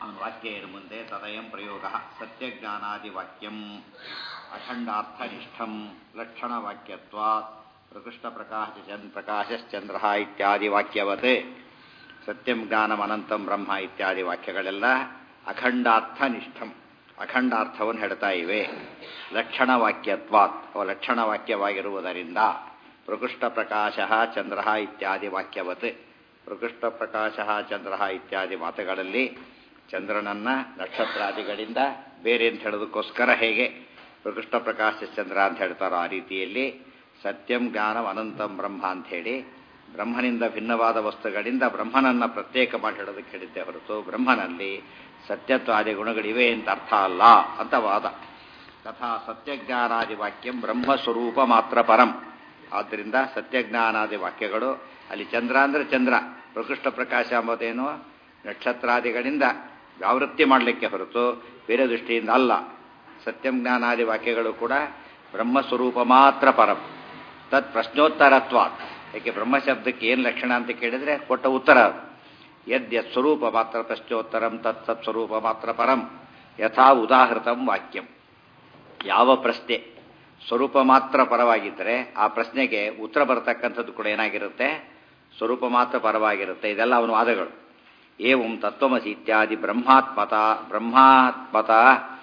ಅವನ ವಾಕ್ಯ ಏನು ಮುಂದೆ ತದಯಂ ಪ್ರಯೋಗ ಸತ್ಯಜ್ಞಾನಾದಿವಾಕ್ಯಂ ಅಖಂಡಾರ್ಥನಿಷ್ಠಂ ಲಕ್ಷಣವಾಕ್ಯತ್ವಾತ್ ಪ್ರಕೃಷ್ಟ ಪ್ರಕಾಶ ಚಂದ್ ಪ್ರಕಾಶಶ್ಚಂದ್ರ ಇತ್ಯಾದಿ ವಾಕ್ಯವತ್ ಸತ್ಯಂ ಜ್ಞಾನಮನಂತಂ ಬ್ರಹ್ಮ ಇತ್ಯಾದಿ ವಾಕ್ಯಗಳೆಲ್ಲ ಅಖಂಡಾರ್ಥನಿಷ್ಠಂ ಅಖಂಡಾರ್ಥವನ್ನು ಹೇಳ್ತಾ ಇವೆ ಲಕ್ಷಣವಾಕ್ಯತ್ವಾತ್ ಅವ ಲಕ್ಷಣವಾಕ್ಯವಾಗಿರುವುದರಿಂದ ಪ್ರಕೃಷ್ಟ ಪ್ರಕಾಶ ಚಂದ್ರ ಇತ್ಯಾದಿ ವಾಕ್ಯವತ್ ಪ್ರಕೃಷ್ಟ ಪ್ರಕಾಶ ಚಂದ್ರ ಇತ್ಯಾದಿ ಮಾತುಗಳಲ್ಲಿ ಚಂದ್ರನನ್ನ ನಕ್ಷತ್ರಾದಿಗಳಿಂದ ಬೇರೆ ಅಂತ ಹೇಳೋದಕ್ಕೋಸ್ಕರ ಹೇಗೆ ಪ್ರಕೃಷ್ಟ ಪ್ರಕಾಶ ಚಂದ್ರ ಅಂತ ಹೇಳ್ತಾರೋ ಆ ರೀತಿಯಲ್ಲಿ ಸತ್ಯಂ ಜ್ಞಾನಂ ಅನಂತಂ ಬ್ರಹ್ಮ ಅಂತ ಹೇಳಿ ಬ್ರಹ್ಮನಿಂದ ಭಿನ್ನವಾದ ವಸ್ತುಗಳಿಂದ ಬ್ರಹ್ಮನನ್ನ ಪ್ರತ್ಯೇಕ ಮಾಡಿ ಹೇಳೋದಕ್ಕೆ ಹೇಳಿದ್ದೆ ಹೊರತು ಬ್ರಹ್ಮನಲ್ಲಿ ಸತ್ಯತ್ವಾದಿ ಗುಣಗಳಿವೆ ಅಂತ ಅರ್ಥ ಅಲ್ಲ ಅಂತ ವಾದ ತಥಾ ಸತ್ಯಜ್ಞಾನಾದಿ ವಾಕ್ಯಂ ಬ್ರಹ್ಮಸ್ವರೂಪ ಮಾತ್ರ ಪರಂ ಆದ್ದರಿಂದ ಸತ್ಯಜ್ಞಾನಾದಿ ವಾಕ್ಯಗಳು ಅಲ್ಲಿ ಚಂದ್ರ ಅಂದ್ರೆ ಚಂದ್ರ ಪ್ರಕೃಷ್ಟ ಪ್ರಕಾಶ ಎಂಬುದೇನು ನಕ್ಷತ್ರಾದಿಗಳಿಂದ ವ್ಯಾವೃತ್ತಿ ಮಾಡಲಿಕ್ಕೆ ಹೊರತು ಬೇರೆ ದೃಷ್ಟಿಯಿಂದ ಅಲ್ಲ ಸತ್ಯಂ ಜ್ಞಾನಾದಿ ವಾಕ್ಯಗಳು ಕೂಡ ಬ್ರಹ್ಮಸ್ವರೂಪ ಮಾತ್ರ ಪರಂ ತತ್ ಪ್ರಶ್ನೋತ್ತರತ್ವಾತ್ ಯಾಕೆ ಬ್ರಹ್ಮಶಬ್ದಕ್ಕೆ ಏನು ಲಕ್ಷಣ ಅಂತ ಕೇಳಿದ್ರೆ ಕೊಟ್ಟ ಉತ್ತರ ಯದ್ ಯತ್ ಸ್ವರೂಪ ಮಾತ್ರ ಪ್ರಶ್ನೋತ್ತರಂ ತತ್ ಸತ್ ಸ್ವರೂಪ ಮಾತ್ರ ಪರಂ ಯಥಾ ಉದಾಹೃತಂ ವಾಕ್ಯಂ ಯಾವ ಪ್ರಶ್ನೆ ಸ್ವರೂಪ ಮಾತ್ರ ಪರವಾಗಿದ್ದರೆ ಆ ಪ್ರಶ್ನೆಗೆ ಉತ್ತರ ಬರತಕ್ಕಂಥದ್ದು ಕೂಡ ಏನಾಗಿರುತ್ತೆ ಸ್ವರೂಪ ಮಾತ್ರ ಪರವಾಗಿರುತ್ತೆ ಇದೆಲ್ಲ ಅವನ ವಾದಗಳು ಏವಂ ತತ್ವಮಸಿ ಇತ್ಯಾದಿ ಬ್ರಹ್ಮಾತ್ಮತ ಬ್ರಹ್ಮಾತ್ಮತ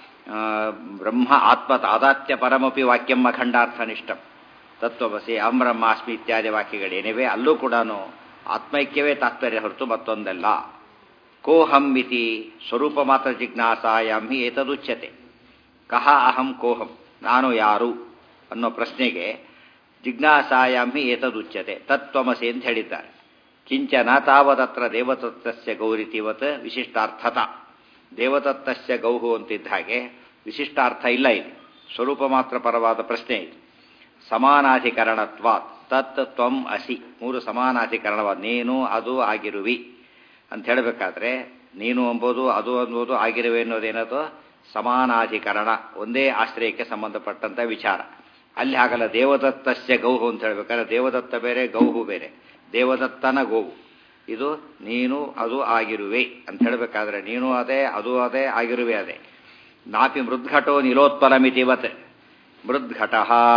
ಬ್ರಹ್ಮ ಆತ್ಮ ತಾದಾತ್ಯ ಪರಮಪಿ ವಾಕ್ಯಂ ಅಖಂಡಾರ್ಥನಿಷ್ಠಂ ತತ್ವಮಸಿ ಅಹಂ ಬ್ರಹ್ಮಾಸ್ಮಿ ಇತ್ಯಾದಿ ವಾಕ್ಯಗಳೇನಿವೆ ಅಲ್ಲೂ ಕೂಡ ಆತ್ಮೈಕ್ಯವೇ ತಾತ್ಪರ್ಯ ಹೊರತು ಮತ್ತೊಂದಲ್ಲ ಕೋಹಂ ಇತಿ ಸ್ವರೂಪ ಮಾತ್ರ ಜಿಜ್ಞಾಸಾಯಾಂ ಹಿ ಏತದುಚ್ಯತೆ ಕಹ ಅಹಂ ಕೋಹಂ ನಾನು ಯಾರು ಅನ್ನೋ ಪ್ರಶ್ನೆಗೆ ಜಿಜ್ಞಾಸಾಯಾಂ ಹಿ ಏತದುಚ್ಯತೆ ತತ್ವಮಸಿ ಅಂತ ಹೇಳಿದ್ದಾರೆ ಕಿಂಚನ ತಾವದತ್ರ ದೇವತತ್ವಸ್ಯ ಗೌರಿತಿವತ್ ವಿಶಿಷ್ಟಾರ್ಥತ ದೇವತತ್ವಸ್ಯ ಗೌಹು ಅಂತಿದ್ದ ಹಾಗೆ ವಿಶಿಷ್ಟಾರ್ಥ ಇಲ್ಲ ಇಲ್ಲಿ ಸ್ವರೂಪ ಮಾತ್ರ ಪರವಾದ ಪ್ರಶ್ನೆ ಇದು ಸಮಾನಾಧಿಕರಣತ್ವ ತತ್ ತ್ವಂ ಅಸಿ ಮೂರು ಸಮಾನಾಧಿಕರಣವಾದ ನೀನು ಅದು ಆಗಿರುವಿ ಅಂತ ಹೇಳಬೇಕಾದ್ರೆ ನೀನು ಎಂಬುದು ಅದು ಅನ್ನೋದು ಆಗಿರುವೆ ಅನ್ನೋದೇನದು ಸಮಾನಾಧಿಕರಣ ಒಂದೇ ಆಶ್ರಯಕ್ಕೆ ಸಂಬಂಧಪಟ್ಟಂತ ವಿಚಾರ ಅಲ್ಲಿ ಹಾಗಲ್ಲ ದೇವದತ್ತಸ್ಯ ಗೌಹು ಅಂತ ಹೇಳ್ಬೇಕಾದ್ರೆ ದೇವದತ್ತ ಬೇರೆ ಗೌಹು ಬೇರೆ ದೇವದತ್ತನ ಗೋವು ಇದು ನೀನು ಅದು ಆಗಿರುವೆ ಅಂತ ಹೇಳಬೇಕಾದ್ರೆ ನೀನು ಅದೇ ಅದು ಅದೇ ಆಗಿರುವೆ ಅದೇ ನಾಪಿ ಮೃದ್ಘಟೋ ನಿಲೋತ್ಪಲಮಿತಿವತ್ ಮೃದ್ಘಟ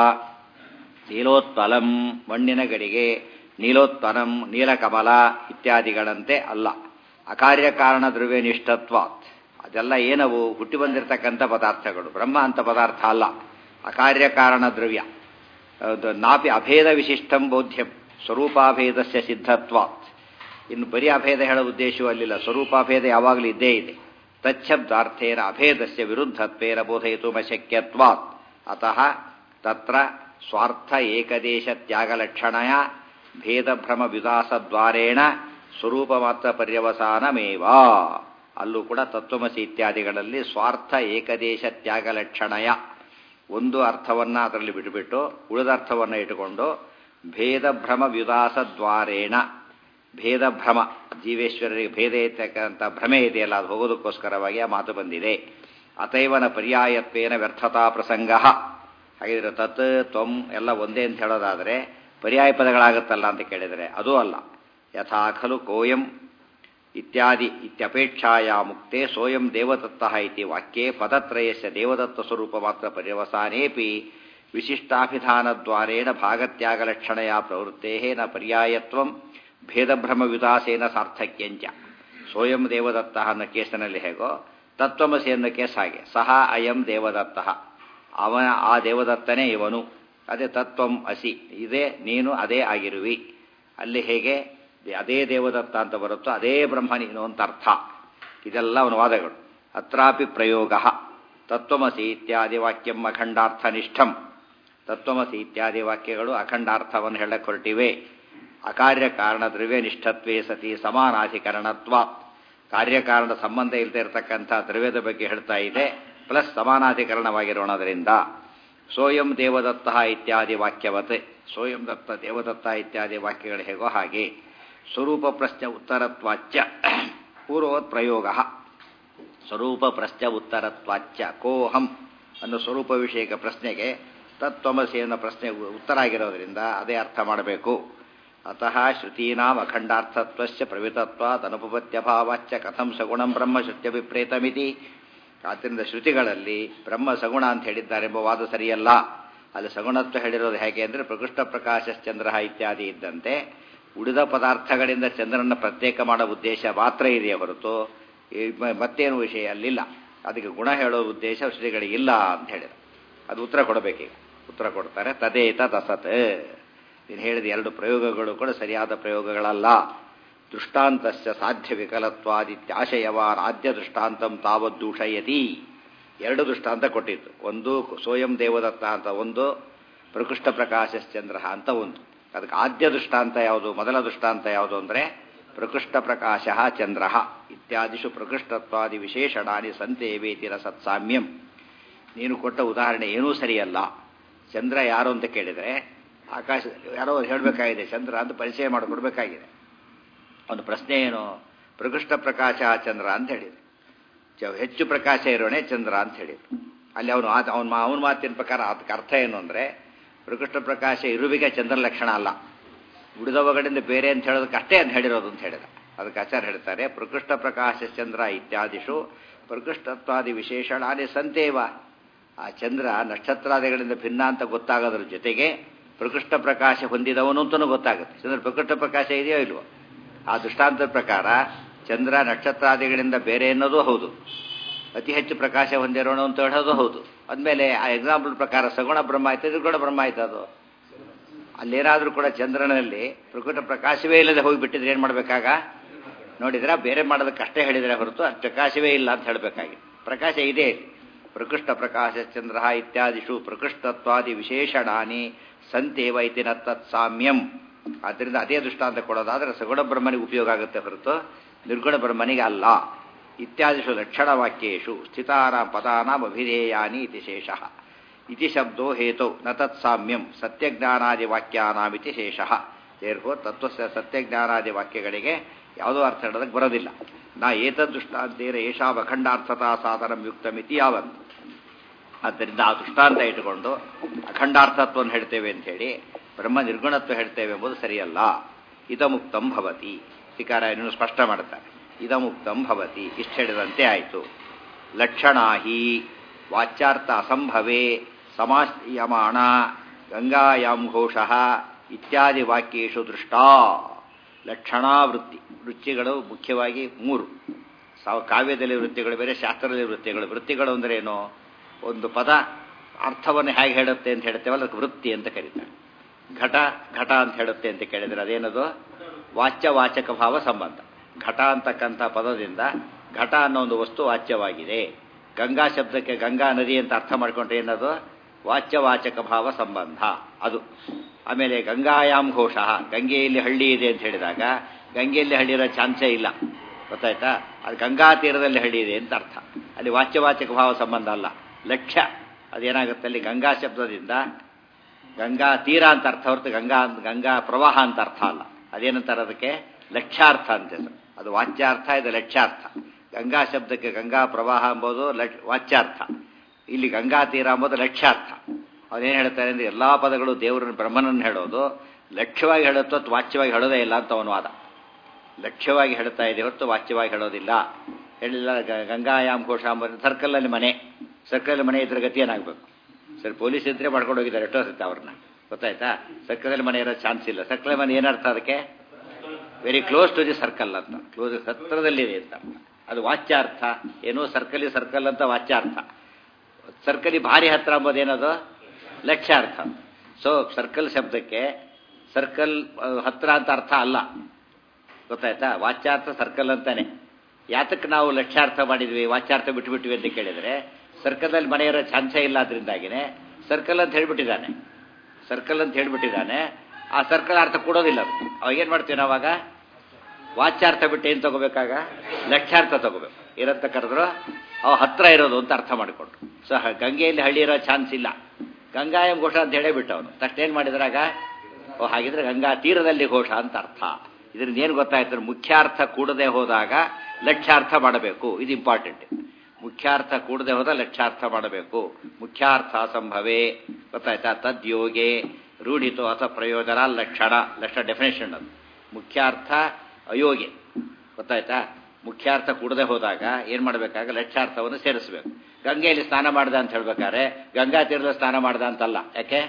ನೀಲೋತ್ಪಲಂ ಮಣ್ಣಿನ ಗಡಿಗೆ ನೀಲೋತ್ಪಲಂ ನೀಲಕಮಲ ಇತ್ಯಾದಿಗಳಂತೆ ಅಲ್ಲ ಅಕಾರ್ಯಕಾರಣ ದ್ರವ್ಯನಿಷ್ಠತ್ವಾತ್ ಅದೆಲ್ಲ ಏನವು ಹುಟ್ಟಿ ಬಂದಿರತಕ್ಕಂಥ ಪದಾರ್ಥಗಳು ಬ್ರಹ್ಮ ಅಂತ ಪದಾರ್ಥ ಅಲ್ಲ ಅಕಾರ್ಯಕಾರಣ ದ್ರವ್ಯ ನಾಪಿ ಅಭೇದ ವಿಶಿಷ್ಟಂ ಬೋಧ್ಯಂ ಸ್ವರೂಪಾಭೇದಸ್ಯ ಸಿದ್ಧತ್ವಾತ್ ಇನ್ನು ಬರೀ ಅಭೇದ ಹೇಳೋ ಉದ್ದೇಶವೂ ಅಲ್ಲಿಲ್ಲ ಸ್ವರೂಪಾಭೇದ ಯಾವಾಗಲೂ ಇದ್ದೇ ಇದೆ ತಚ್ಛಬ್ದಾರ್ಥೇನ ಅಭೇದಸ್ಯ ವಿರುದ್ಧತ್ವೇನ ಬೋಧಯಿತು ಶಕ್ಯತ್ವಾತ್ ಅತಃ ತತ್ರ ಸ್ವಾರ್ಥ ಏಕದೇಶ ತ್ಯಾಗಲಕ್ಷಣಯ ಭೇದಭ್ರಮ ವಿದಾಸದ್ವಾರೇಣ ಸ್ವರೂಪ ಮಾತ್ರ ಪರ್ಯವಸಾನಮೇವ ಅಲ್ಲೂ ಕೂಡ ತತ್ವಮಸಿ ಇತ್ಯಾದಿಗಳಲ್ಲಿ ಸ್ವಾರ್ಥ ಏಕದೇಶ ತ್ಯಾಗಲಕ್ಷಣಯ ಒಂದು ಅರ್ಥವನ್ನ ಅದರಲ್ಲಿ ಬಿಟ್ಟುಬಿಟ್ಟು ಉಳಿದ ಅರ್ಥವನ್ನು ಇಟ್ಟುಕೊಂಡು ಭೇದಭ್ರಮ ವ್ಯುದಾಸದ್ವಾರೇಣ ಭೇದಭ್ರಮ ಜೀವೇಶ್ವರರಿಗೆ ಭೇದ ಇರ್ತಕ್ಕಂಥ ಭ್ರಮೆ ಇದೆಯಲ್ಲ ಅದು ಹೋಗೋದಕ್ಕೋಸ್ಕರವಾಗಿ ಆ ಮಾತು ಬಂದಿದೆ ಅತೈವನ ಪರ್ಯಾಯತ್ವೇನ ವ್ಯರ್ಥತಾ ಪ್ರಸಂಗ ಹಾಗಿದ್ರೆ ತತ್ ತ್ವಂ ಎಲ್ಲ ಒಂದೇ ಅಂತ ಹೇಳೋದಾದರೆ ಪರ್ಯಾಯ ಪದಗಳಾಗುತ್ತಲ್ಲ ಅಂತ ಕೇಳಿದರೆ ಅದೂ ಅಲ್ಲ ಯಥಾ ಖಲು ಕೋಯಂ ಇತ್ಯಾದಿ ಇತ್ಯಪೇಕ್ಷಾಯ ಮುಕ್ತೆ ಸೋಯಂ ದೇವದತ್ತ ಇತಿ ವಾಕ್ಯೆ ಪದತ್ರಯಸ್ಯ ದೇವದತ್ತ ಸ್ವರೂಪ ಮಾತ್ರ ಪರ್ಯವಸಾನೇಪಿ ವಿಶಿಷ್ಟಾಭಿಧಾನದ್ವಾರೇಣ ಭಾಗತ್ಯಾಗಲಕ್ಷಣಯ ಪ್ರವೃತ್ತೇ ನ ಪರ್ಯಾಯತ್ವಂ ಭೇದಭ್ರಮ ವಿದಾಸೇನ ಸಾರ್ಥಕ್ಯಂಚ ಸೋಯಂ ದೇವದತ್ತ ಅನ್ನೋ ಕೇಸಿನಲ್ಲಿ ಹೇಗೋ ತತ್ವಮಸಿ ಅನ್ನೋ ಕೇಸ್ ಹಾಗೆ ಸಹ ಅಯಂ ದೇವದತ್ತ ಅವನ ಆ ದೇವದತ್ತನೇ ಇವನು ಅದೇ ತತ್ವಂ ಅಸಿ ಇದೇ ನೀನು ಅದೇ ಆಗಿರುವಿ ಅಲ್ಲಿ ಹೇಗೆ ಅದೇ ದೇವದತ್ತ ಅಂತ ಬರುತ್ತೋ ಅದೇ ಬ್ರಹ್ಮ ನೀನು ಅಂತ ಅರ್ಥ ಇದೆಲ್ಲ ಅವನ ವಾದಗಳು ಅತ್ರಾಪಿ ಪ್ರಯೋಗ ತತ್ವಮಸಿ ಇತ್ಯಾದಿ ವಾಕ್ಯಂ ಅಖಂಡಾರ್ಥನಿಷ್ಠಂ ತತ್ವಮಸಿ ಇತ್ಯಾದಿ ವಾಕ್ಯಗಳು ಅಖಂಡಾರ್ಥವನ್ನು ಹೇಳಕ್ಕೆ ಹೊರಟಿವೆ ಅಕಾರ್ಯಕಾರಣ ದ್ರವ್ಯನಿಷ್ಠತ್ವೇ ಸತಿ ಸಮಾನಾಧಿಕರಣತ್ವ ಕಾರ್ಯಕಾರಣ ಸಂಬಂಧ ಇಲ್ಲದೆ ಇರತಕ್ಕಂಥ ದ್ರವ್ಯದ ಬಗ್ಗೆ ಹೇಳ್ತಾ ಇದೆ ಪ್ಲಸ್ ಸಮಾನಾಧಿಕರಣವಾಗಿರೋಣದರಿಂದ ಸೋಯಂ ದೇವದತ್ತ ಇತ್ಯಾದಿ ವಾಕ್ಯವತ್ ಸೋಯಂ ದತ್ತ ದೇವದತ್ತ ಇತ್ಯಾದಿ ವಾಕ್ಯಗಳು ಹೇಗೋ ಹಾಗೆ ಸ್ವರೂಪ ಪ್ರಶ್ನೆ ಉತ್ತರತ್ವಾಚ್ಯ ಪೂರ್ವವತ್ ಪ್ರಯೋಗ ಸ್ವರೂಪ ಪ್ರಶ್ನೆ ಉತ್ತರತ್ವಾಚ್ಯ ಕೋಹಂ ಅನ್ನೋ ಸ್ವರೂಪ ವಿಷಯಕ ಪ್ರಶ್ನೆಗೆ ತತ್ವಮಸಿ ಅನ್ನೋ ಪ್ರಶ್ನೆ ಉತ್ತರ ಆಗಿರೋದ್ರಿಂದ ಅದೇ ಅರ್ಥ ಮಾಡಬೇಕು ಅತಃ ಶ್ರುತೀನಾಂ ಅಖಂಡಾರ್ಥತ್ವಸ್ಯ ಪ್ರವಿತತ್ವಾತ್ ಅನುಪಪತ್ಯಭಾವಾಚ್ಚ ಕಥಂ ಸಗುಣಂ ಬ್ರಹ್ಮ ಶ್ರುತ್ಯಭಿಪ್ರೇತಮಿತಿ ಆದ್ದರಿಂದ ಶ್ರುತಿಗಳಲ್ಲಿ ಬ್ರಹ್ಮ ಸಗುಣ ಅಂತ ಹೇಳಿದ್ದಾರೆ ಎಂಬ ವಾದ ಸರಿಯಲ್ಲ ಅಲ್ಲಿ ಸಗುಣತ್ವ ಹೇಳಿರೋದು ಹೇಗೆ ಅಂದರೆ ಪ್ರಕೃಷ್ಟ ಪ್ರಕಾಶ ಚಂದ್ರ ಇತ್ಯಾದಿ ಇದ್ದಂತೆ ಉಳಿದ ಪದಾರ್ಥಗಳಿಂದ ಚಂದ್ರನ ಪ್ರತ್ಯೇಕ ಮಾಡೋ ಉದ್ದೇಶ ಮಾತ್ರ ಇದೆಯೇ ಹೊರತು ಈ ಮ- ಮತ್ತೇನು ವಿಷಯ ಅಲ್ಲಿಲ್ಲ ಅದಕ್ಕೆ ಗುಣ ಹೇಳೋ ಉದ್ದೇಶ ಶ್ರುತಿಗಳಿಗಿಲ್ಲ ಅಂತ ಹೇಳಿದ್ರು ಅದು ಉತ್ತರ ಕೊಡಬೇಕೀಗ ಉತ್ತರ ಕೊಡ್ತಾರೆ ತದೇತ ತಸತ್ ನೀನು ಹೇಳಿದ ಎರಡು ಪ್ರಯೋಗಗಳು ಕೂಡ ಸರಿಯಾದ ಪ್ರಯೋಗಗಳಲ್ಲ ದೃಷ್ಟಾಂತಸ್ಯ ಸಾಧ್ಯ ವಿಕಲತ್ವಾದಿತ್ಯಾಶಯವಾನ್ ಆದ್ಯ ದೃಷ್ಟಾಂತಂ ತಾವತ್ ದೂಷಯತಿ ಎರಡು ದೃಷ್ಟಾಂತ ಕೊಟ್ಟಿತ್ತು ಒಂದು ಸ್ವಯಂ ದೇವದತ್ತ ಅಂತ ಒಂದು ಪ್ರಕೃಷ್ಟ ಪ್ರಕಾಶಶ್ಚಂದ್ರ ಅಂತ ಒಂದು ಅದಕ್ಕೆ ಆದ್ಯ ದೃಷ್ಟಾಂತ ಯಾವುದು ಮೊದಲ ದೃಷ್ಟಾಂತ ಯಾವುದು ಅಂದರೆ ಪ್ರಕೃಷ್ಟ ಪ್ರಕಾಶ ಚಂದ್ರ ಇತ್ಯಾದಿಷು ಪ್ರಕೃಷ್ಟತ್ವಾದಿ ವಿಶೇಷಣಾನಿ ಸಂತೇವೇತಿರ ಸತ್ಸಾಮ್ಯಂ ನೀನು ಕೊಟ್ಟ ಉದಾಹರಣೆ ಏನೂ ಸರಿಯಲ್ಲ ಚಂದ್ರ ಯಾರು ಅಂತ ಕೇಳಿದರೆ ಆಕಾಶ ಯಾರೋ ಹೇಳಬೇಕಾಗಿದೆ ಚಂದ್ರ ಅಂತ ಪರಿಚಯ ಮಾಡಿಕೊಡ್ಬೇಕಾಗಿದೆ ಒಂದು ಪ್ರಶ್ನೆ ಏನು ಪ್ರಕೃಷ್ಟ ಪ್ರಕಾಶ ಚಂದ್ರ ಅಂತ ಹೇಳಿದೆ ಚ- ಹೆಚ್ಚು ಪ್ರಕಾಶ ಇರೋಣೆ ಚಂದ್ರ ಅಂತ ಹೇಳಿದ್ರು ಅಲ್ಲಿ ಅವನು ಅವನ ಅವನ ಮಾತಿನ ಪ್ರಕಾರ ಅದಕ್ಕೆ ಅರ್ಥ ಏನು ಅಂದರೆ ಪ್ರಕೃಷ್ಟ ಪ್ರಕಾಶ ಇರುವಿಗೆ ಚಂದ್ರ ಲಕ್ಷಣ ಅಲ್ಲ ಉಳಿದವುಗಳಿಂದ ಬೇರೆ ಅಂತ ಹೇಳೋದಕ್ಕೆ ಅಷ್ಟೇ ಅಂತ ಹೇಳಿರೋದು ಅಂತ ಹೇಳಿದ ಅದಕ್ಕೆ ಆಚಾರ್ಯ ಹೇಳ್ತಾರೆ ಪ್ರಕೃಷ್ಟ ಪ್ರಕಾಶ ಚಂದ್ರ ಇತ್ಯಾದಿಷು ಪ್ರಕೃಷ್ಟತ್ವಾದಿ ವಿಶೇಷಣಾದಿ ಸಂತೇವ ಆ ಚಂದ್ರ ನಕ್ಷತ್ರಾದಿಗಳಿಂದ ಭಿನ್ನ ಅಂತ ಗೊತ್ತಾಗೋದ್ರ ಜೊತೆಗೆ ಪ್ರಕೃಷ್ಟ ಪ್ರಕಾಶ ಹೊಂದಿದವನು ಅಂತಲೂ ಗೊತ್ತಾಗುತ್ತೆ ಚಂದ್ರ ಪ್ರಕೃಷ್ಟ ಪ್ರಕಾಶ ಇದೆಯೋ ಇಲ್ವೋ ಆ ದೃಷ್ಟಾಂತದ ಪ್ರಕಾರ ಚಂದ್ರ ನಕ್ಷತ್ರಾದಿಗಳಿಂದ ಬೇರೆ ಅನ್ನೋದು ಹೌದು ಅತಿ ಹೆಚ್ಚು ಪ್ರಕಾಶ ಹೊಂದಿರೋಣ ಅಂತ ಹೇಳೋದು ಹೌದು ಅಂದಮೇಲೆ ಆ ಎಕ್ಸಾಂಪಲ್ ಪ್ರಕಾರ ಸಗುಣ ಬ್ರಹ್ಮ ಆಯ್ತು ನಿರ್ಗುಣ ಬ್ರಹ್ಮ ಆಯ್ತು ಅದು ಅಲ್ಲೇನಾದರೂ ಕೂಡ ಚಂದ್ರನಲ್ಲಿ ಪ್ರಕೃತ ಪ್ರಕಾಶವೇ ಇಲ್ಲದೆ ಹೋಗಿಬಿಟ್ಟಿದ್ರೆ ಏನು ಮಾಡಬೇಕಾಗ ನೋಡಿದ್ರೆ ಬೇರೆ ಮಾಡೋದಕ್ಕೆ ಅಷ್ಟೇ ಹೇಳಿದರೆ ಹೊರತು ಅದು ಪ್ರಕಾಶವೇ ಇಲ್ಲ ಅಂತ ಹೇಳಬೇಕಾಗಿದೆ ಪ್ರಕಾಶ ಇದೆ ಇಲ್ಲಿ. ಪ್ರಕೃಷ್ಟ ಪ್ರಕಾಶ ಚಂದ್ರ ಇತ್ಯಾದಿಷು ಪ್ರಕೃಷ್ಟತ್ವಾದಿ ವಿಶೇಷಣಾನಿ ಸಂತೇವ ಇತಿನ ತತ್ಸಾಮ್ಯಂ ಆದ್ದರಿಂದ ಅದೇ ದೃಷ್ಟಾಂತ ಕೊಡೋದಾದ್ರೆ ಸಗುಣ ಬ್ರಹ್ಮನಿಗೆ ಉಪಯೋಗ ಆಗುತ್ತೆ ಹೊರತು ನಿರ್ಗುಣ ಬ್ರಹ್ಮನಿಗೆ ಅಲ್ಲ ಇತ್ಯಾದಿಷು ಲಕ್ಷಣವಾಕ್ಯೇಷು ಸ್ಥಿತಾನಾಂ ಪದಾನಾಂ ಅಭಿಧೇಯಾನಿ ಇತಿ ಶೇಷಃ ಇತಿ ಶಬ್ದೋ ಹೇತೌ ನ ತತ್ಸಾಮ್ಯಂ ಸತ್ಯಜ್ಞಾನಾದಿ ವಾಕ್ಯಾನಾಮಿತಿ ಶೇಷಃ ದೇರ್ಫೋರ್ ತತ್ವ ಸತ್ಯಜ್ಞಾನಾದಿ ವಾಕ್ಯಗಳಿಗೆ ಯಾವುದೋ ಅರ್ಥ ಹೇಳೋದಕ್ಕೆ ಬರೋದಿಲ್ಲ ನಾ ಏತದೃಷ್ಟಾಂತೇನ ಏಷಾಂ ಅಖಂಡಾರ್ಥತಾ ಸಾಧನಂ ಯುಕ್ತಮಿತಿ ಯಾವತ್ತು ಆದ್ದರಿಂದ ಆ ದೃಷ್ಟಾಂತ ಇಟ್ಟುಕೊಂಡು ಅಖಂಡಾರ್ಥತ್ವವನ್ನು ಹೇಳ್ತೇವೆ ಅಂತ ಹೇಳಿ ಬ್ರಹ್ಮ ನಿರ್ಗುಣತ್ವ ಹೇಳ್ತೇವೆ ಎಂಬುದು ಸರಿಯಲ್ಲ ಇದಮುಕ್ತಂ ಭವತಿ ಶಿಕಾರ ಇನ್ನೂ ಸ್ಪಷ್ಟ ಮಾಡ್ತಾರೆ ಇದಮುಕ್ತಂ ಭವತಿ ಇಷ್ಟು ಹೇಳಿದಂತೆ ಆಯಿತು ಲಕ್ಷಣಾಹಿ ವಾಚ್ಯಾರ್ಥ ಅಸಂಭವೇ ಸಮಾಸ್ಯಮಾಣ ಗಂಗಾಯಾಂ ಘೋಷ ಇತ್ಯಾದಿ ವಾಕ್ಯೇಶು ದೃಷ್ಟಾ ಲಕ್ಷಣಾವೃತ್ತಿ ವೃತ್ತಿಗಳು ಮುಖ್ಯವಾಗಿ ಮೂರು ಸಾವ ಕಾವ್ಯದಲ್ಲಿ ವೃತ್ತಿಗಳು ಬೇರೆ ಶಾಸ್ತ್ರದಲ್ಲಿ ವೃತ್ತಿಗಳು ವೃತ್ತಿಗಳು ಅಂದ್ರೆ ಏನು ಒಂದು ಪದ ಅರ್ಥವನ್ನು ಹೇಗೆ ಹೇಳುತ್ತೆ ಅಂತ ಹೇಳ್ತೇವಲ್ಲ ಅದಕ್ಕೆ ವೃತ್ತಿ ಅಂತ ಕರೀತಾರೆ ಘಟ ಘಟ ಅಂತ ಹೇಳುತ್ತೆ ಅಂತ ಕೇಳಿದ್ರೆ ಅದೇನದು ವಾಚ್ಯವಾಚಕ ಭಾವ ಸಂಬಂಧ ಘಟ ಅಂತಕ್ಕಂಥ ಪದದಿಂದ ಘಟ ಅನ್ನೋ ಒಂದು ವಸ್ತು ವಾಚ್ಯವಾಗಿದೆ ಗಂಗಾ ಶಬ್ದಕ್ಕೆ ಗಂಗಾ ನದಿ ಅಂತ ಅರ್ಥ ಮಾಡ್ಕೊಂಡ್ರೆ ಏನದು ವಾಚ್ಯವಾಚಕ ಭಾವ ಸಂಬಂಧ ಅದು ಆಮೇಲೆ ಗಂಗಾಯಾಮ್ ಘೋಷ ಗಂಗೆಯಲ್ಲಿ ಹಳ್ಳಿ ಇದೆ ಅಂತ ಹೇಳಿದಾಗ ಗಂಗೆಯಲ್ಲಿ ಹಳ್ಳಿ ಇರೋ ಚಾನ್ಸೇ ಇಲ್ಲ ಗೊತ್ತಾಯ್ತಾ ಅದು ಗಂಗಾ ತೀರದಲ್ಲಿ ಹಳ್ಳಿ ಇದೆ ಅಂತ ಅರ್ಥ ಅಲ್ಲಿ ವಾಚ್ಯವಾಚಕ ಭಾವ ಸಂಬಂಧ ಅಲ್ಲ ಲಕ್ಷ್ಯ ಅದೇನಾಗುತ್ತೆ ಅಲ್ಲಿ ಗಂಗಾ ಶಬ್ದದಿಂದ ಗಂಗಾ ತೀರ ಅಂತ ಅರ್ಥ ಹೊರತು ಗಂಗಾ ಗಂಗಾ ಪ್ರವಾಹ ಅಂತ ಅರ್ಥ ಅಲ್ಲ ಅದೇನಂತಾರೆ ಅದಕ್ಕೆ ಲಕ್ಷ್ಯಾರ್ಥ ಅಂತ ಹೆಸರು ಅದು ವಾಚ್ಯಾರ್ಥ ಇದು ಲಕ್ಷ್ಯಾರ್ಥ ಗಂಗಾ ಶಬ್ದಕ್ಕೆ ಗಂಗಾ ಪ್ರವಾಹ ಎಂಬುದು ಲಕ್ ವಾಚ್ಯಾರ್ಥ ಇಲ್ಲಿ ಗಂಗಾ ತೀರ ಎಂಬುದು ಲಕ್ಷ್ಯಾರ್ಥ ಅವನೇನು ಹೇಳ್ತಾರೆ ಅಂದರೆ ಎಲ್ಲ ಪದಗಳು ದೇವರನ್ನು ಬ್ರಹ್ಮನನ್ನು ಹೇಳೋದು ಲಕ್ಷ್ಯವಾಗಿ ಹೇಳುತ್ತೋ ಅಥವಾ ವಾಚ್ಯವಾಗಿ ಹೇಳೋದೇ ಇಲ್ಲ ಅಂತ ಅವನು ವಾದ ಲಕ್ಷ್ಯವಾಗಿ ಹೇಳ್ತಾ ಇದೆ ಹೊರತು ವಾಚ್ಯವಾಗಿ ಹೇಳೋದಿಲ್ಲ ಹೇಳಿಲ್ಲ ಗ- ಗಂಗಾಯಾಮ್ ಘೋಷ ಎಂಬುದು ಸರ್ಕಲಲ್ಲಿ ಮನೆ ಸರ್ಕಲಲ್ಲಿ ಮನೆ ಇದ್ರೆ ಗತಿ ಏನಾಗಬೇಕು ಸರ್ ಪೊಲೀಸ್ ಇದ್ರೆ ಮಾಡ್ಕೊಂಡು ಹೋಗಿದ್ದಾರೆ ಎಷ್ಟೋ ಸತ್ತ ಅವ್ರನ್ನ ಗೊತ್ತಾಯ್ತಾ ಸರ್ಕಲಲ್ಲಿ ಮನೆ ಇರೋ ಚಾನ್ಸ್ ಇಲ್ಲ ಸರ್ಕಲ್ ಮನೆ ಏನರ್ಥ ಅದಕ್ಕೆ very close to the circle ಅಂತ ಕ್ಲೋಸ್ ಹತ್ತಿರದಲ್ಲಿದೆ ಅಂತ ಅದು ವಾಚ್ಯಾರ್ಥ ಏನು ಸರ್ಕಲಿ ಸರ್ಕಲ್ ಅಂತ ವಾಚ್ಯಾರ್ಥ ಸರ್ಕಲಿ ಭಾರಿ ಹತ್ರ ಎಂಬುದೇನದು ಲಕ್ಷ್ಯಾರ್ಥ ಸೊ ಸರ್ಕಲ್ ಶಬ್ದಕ್ಕೆ ಸರ್ಕಲ್ ಹತ್ರ ಅಂತ ಅರ್ಥ ಅಲ್ಲ ಗೊತ್ತಾಯ್ತಾ ವಾಚ್ಯಾರ್ಥ ಸರ್ಕಲ್ ಅಂತಾನೆ ಯಾತಕ್ಕೆ ನಾವು ಲಕ್ಷ್ಯಾರ್ಥ ಮಾಡಿದ್ವಿ ವಾಚ್ಯಾರ್ಥ ಬಿಟ್ಬಿಟ್ವಿ ಅಂತ ಕೇಳಿದ್ರೆ ಸರ್ಕಲಲ್ಲಿ ಮನೆ ಇರೋ ಚಾನ್ಸೇ ಇಲ್ಲ ಅದರಿಂದಾಗಿನೇ ಸರ್ಕಲ್ ಅಂತ ಹೇಳ್ಬಿಟ್ಟಿದ್ದಾನೆ ಸರ್ಕಲ್ ಅಂತ ಹೇಳ್ಬಿಟ್ಟಿದ್ದಾನೆ ಆ ಸರ್ಕಲ್ ಅರ್ಥ ಕೊಡೋದಿಲ್ಲ ಅದು ಅವಾಗ ಏನು ಮಾಡ್ತೀವಿ ನಾವಾಗ ವಾಚ್ಯಾರ್ಥ ಬಿಟ್ಟು ಏನು ತಗೋಬೇಕಾಗ ಲಕ್ಷ್ಯಾರ್ಥ ತಗೋಬೇಕು ಏನಂತ ಕರೆದ್ರು ಅವ ಹತ್ರ ಇರೋದು ಅಂತ ಅರ್ಥ ಮಾಡಿಕೊಂಡ್ರು ಸೊ ಹ- ಗಂಗೆಯಲ್ಲಿ ಹಳ್ಳಿ ಇರೋ ಚಾನ್ಸ್ ಇಲ್ಲ ಗಂಗಾಯಂ ಘೋಷ ಅಂತ ಹೇಳೇ ಬಿಟ್ಟು ಅವನು ತಕ್ಷಣ ಏನು ಮಾಡಿದ್ರಾಗ ಓ ಹಾಗಿದ್ರೆ ಗಂಗಾ ತೀರದಲ್ಲಿ ಘೋಷ ಅಂತ ಅರ್ಥ ಇದರಿಂದ ಏನು ಗೊತ್ತಾಯ್ತು ಮುಖ್ಯಾರ್ಥ ಕೂಡದೆ ಹೋದಾಗ ಲಕ್ಷ್ಯಾರ್ಥ ಮಾಡಬೇಕು ಇದು ಇಂಪಾರ್ಟೆಂಟ್ ಮುಖ್ಯಾರ್ಥ ಕೂಡದೆ ಹೋದ ಲಕ್ಷ್ಯಾರ್ಥ ಮಾಡಬೇಕು ಮುಖ್ಯಾರ್ಥ ಸಂಭವೇ ಗೊತ್ತಾಯ್ತಾ ತದ್ಯೋಗೆ ರೂಢಿತು ಅಥ ಪ್ರಯೋಜನ ಲಕ್ಷಣ ಲಕ್ಷಣ ಡೆಫಿನೇಷನ್ ಅದು ಮುಖ್ಯಾರ್ಥ ಅಯೋಗ್ಯ ಗೊತ್ತಾಯ್ತಾ ಮುಖ್ಯಾರ್ಥ ಕೂಡದೆ ಹೋದಾಗ ಏನು ಮಾಡಬೇಕಾಗ ಲಕ್ಷಾರ್ಥವನ್ನು ಸೇರಿಸಬೇಕು ಗಂಗೆಯಲ್ಲಿ ಸ್ನಾನ ಮಾಡ್ದ ಅಂತ ಹೇಳ್ಬೇಕಾದ್ರೆ ಗಂಗಾ ತೀರದ ಸ್ನಾನ ಮಾಡ್ದ ಅಂತಲ್ಲ ಯಾಕೆ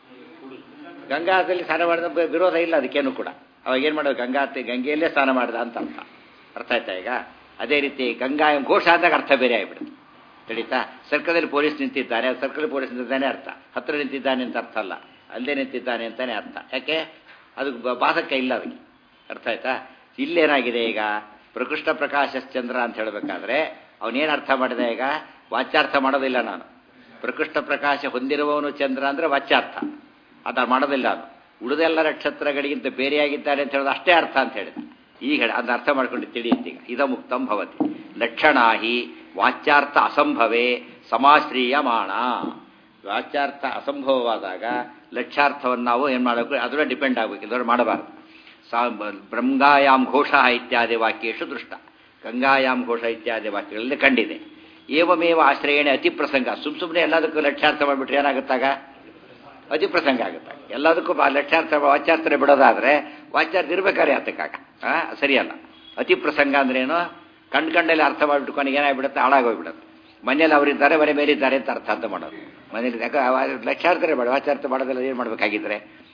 ಗಂಗಾದಲ್ಲಿ ಸ್ನಾನ ಮಾಡಿದ ಬ- ವಿರೋಧ ಇಲ್ಲ ಅದಕ್ಕೇನು ಕೂಡ ಅವಾಗ ಏನು ಮಾಡೋದು ಗಂಗಾ ತಿ- ಗಂಗೆಯಲ್ಲೇ ಸ್ನಾನ ಮಾಡಿದ ಅಂತ ಅರ್ಥ ಅರ್ಥ ಆಯ್ತಾ ಈಗ ಅದೇ ರೀತಿ ಗಂಗಾ ಎಂಬ ಘೋಷ ಆದಾಗ ಅರ್ಥ ಬೇರೆ ಆಗಿಬಿಡುತ್ತೆ ತಿಳಿತಾ ಸರ್ಕಲಲ್ಲಿ ಪೊಲೀಸ್ ನಿಂತಿದ್ದಾನೆ ಸರ್ಕಲ್ ಪೊಲೀಸ್ ನಿಂತಿದ್ದಾನೆ ಅರ್ಥ ಹತ್ತಿರ ನಿಂತಿದ್ದಾನೆ ಅಂತ ಅರ್ಥ ಅಲ್ಲ ಅಲ್ಲೇ ನಿಂತಿದ್ದಾನೆ ಅಂತಾನೆ ಅರ್ಥ ಯಾಕೆ ಅದು ಬ- ಬಾಧಕ ಇಲ್ಲ ಅದಕ್ಕೆ ಅರ್ಥ ಆಯ್ತಾ ಇಲ್ಲೇನಾಗಿದೆ ಈಗ ಪ್ರಕೃಷ್ಟ ಪ್ರಕಾಶ ಚಂದ್ರ ಅಂತ ಹೇಳಬೇಕಾದ್ರೆ ಅವನೇನು ಅರ್ಥ ಮಾಡಿದ ಈಗ ವಾಚ್ಯಾರ್ಥ ಮಾಡೋದಿಲ್ಲ ನಾನು ಪ್ರಕೃಷ್ಟ ಪ್ರಕಾಶ ಹೊಂದಿರುವವನು ಚಂದ್ರ ಅಂದ್ರೆ ವಾಚ್ಯಾರ್ಥ ಅದ ಮಾಡೋದಿಲ್ಲ ಅದು ಉಳಿದೆಲ್ಲ ನಕ್ಷತ್ರಗಳಿಗಿಂತ ಬೇರೆಯಾಗಿದ್ದಾರೆ ಅಂತ ಹೇಳೋದು ಅಷ್ಟೇ ಅರ್ಥ ಅಂತ ಹೇಳಿದ ಈಗ ಹೇಳ ಅದನ್ನ ಅರ್ಥ ಮಾಡ್ಕೊಂಡು ತಿಳಿಯುತ್ತೀಗ ಇದ ಮುಕ್ತಂ ಭವತಿ ಲಕ್ಷಣಾಹಿ ವಾಚ್ಯಾರ್ಥ ಅಸಂಭವೇ ಸಮಾಶ್ರೀಯಮಾಣ ವಾಚ್ಯಾರ್ಥ ಅಸಂಭವವಾದಾಗ ಲಕ್ಷಾರ್ಥವನ್ನು ನಾವು ಏನು ಮಾಡಬೇಕು ಅದರ ಡಿಪೆಂಡ್ ಆಗಬೇಕು ಇಲ್ಲದ್ರೆ ಮಾಡಬಾರ್ದು ಸಾ ಬ್ರಹ್ಮಾಯಾಮ್ ಘೋಷ ಇತ್ಯಾದಿ ವಾಕ್ಯೇಶು ದೃಷ್ಟ ಗಂಗಾಯಾಮ್ ಘೋಷ ಇತ್ಯಾದಿ ವಾಕ್ಯಗಳಲ್ಲಿ ಕಂಡಿದೆ ಏವಮೇವ ಆಶ್ರಯಣೆ ಅತಿ ಪ್ರಸಂಗ ಸುಮ್ ಸುಮ್ಮನೆ ಎಲ್ಲದಕ್ಕೂ ಲಕ್ಷ್ಯಾರ್ಥ ಮಾಡಿಬಿಟ್ರೆ ಏನಾಗುತ್ತಾಗ ಅತಿ ಪ್ರಸಂಗ ಆಗುತ್ತೆ ಎಲ್ಲದಕ್ಕೂ ಬಾ- ಲಕ್ಷ್ಯಾರ್ಥ ವಾಚ್ಯಾರ್ಥನೆ ಬಿಡೋದಾದ್ರೆ ವಾಚ್ಯಾರ್ಥ ಇರ್ಬೇಕಾರೆ ಅದಕ್ಕಾಗ ಆ ಸರಿಯಲ್ಲ ಅತಿ ಪ್ರಸಂಗ ಅಂದ್ರೇನು ಕಂಡು ಕಂಡಲ್ಲಿ ಅರ್ಥ ಮಾಡಿಬಿಟ್ಟು ಕೊನೆಗೆ ಏನಾಗ್ಬಿಡುತ್ತೆ ಹಾಳಾಗೋಗ್ಬಿಡುತ್ತೆ ಮನೇಲಿ ಅವರಿದ್ದಾರೆ ಮನೆ ಮೇಲಿದ್ದಾರೆ ಅಂತ ಅರ್ಥ ಅಂತ ಮಾಡೋದು ಮನೇಲಿ ಯಾಕೆ ಅವ- ಲಕ್ಷ್ಯಾರ್ಥನೆ ಬೇಡ ವಾಚ್ಯಾರ್ಥ ಮಾಡೋದೆಲ್ಲ ಏನು ಮಾಡಬೇಕಾಗಿದ್ರೆ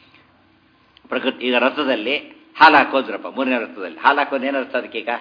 ಪ್ರಕೃತಿ ಈಗ ರಥದಲ್ಲಿ ಹಾಲು ಹಾಕೋದ್ರಪ್ಪ ಮೂರನೇ ರಥದಲ್ಲಿ ಹಾಲು ಹಾಕೋದು ಏನು ಅರ್ಥ ಅದಕ್ಕೆ ಈಗ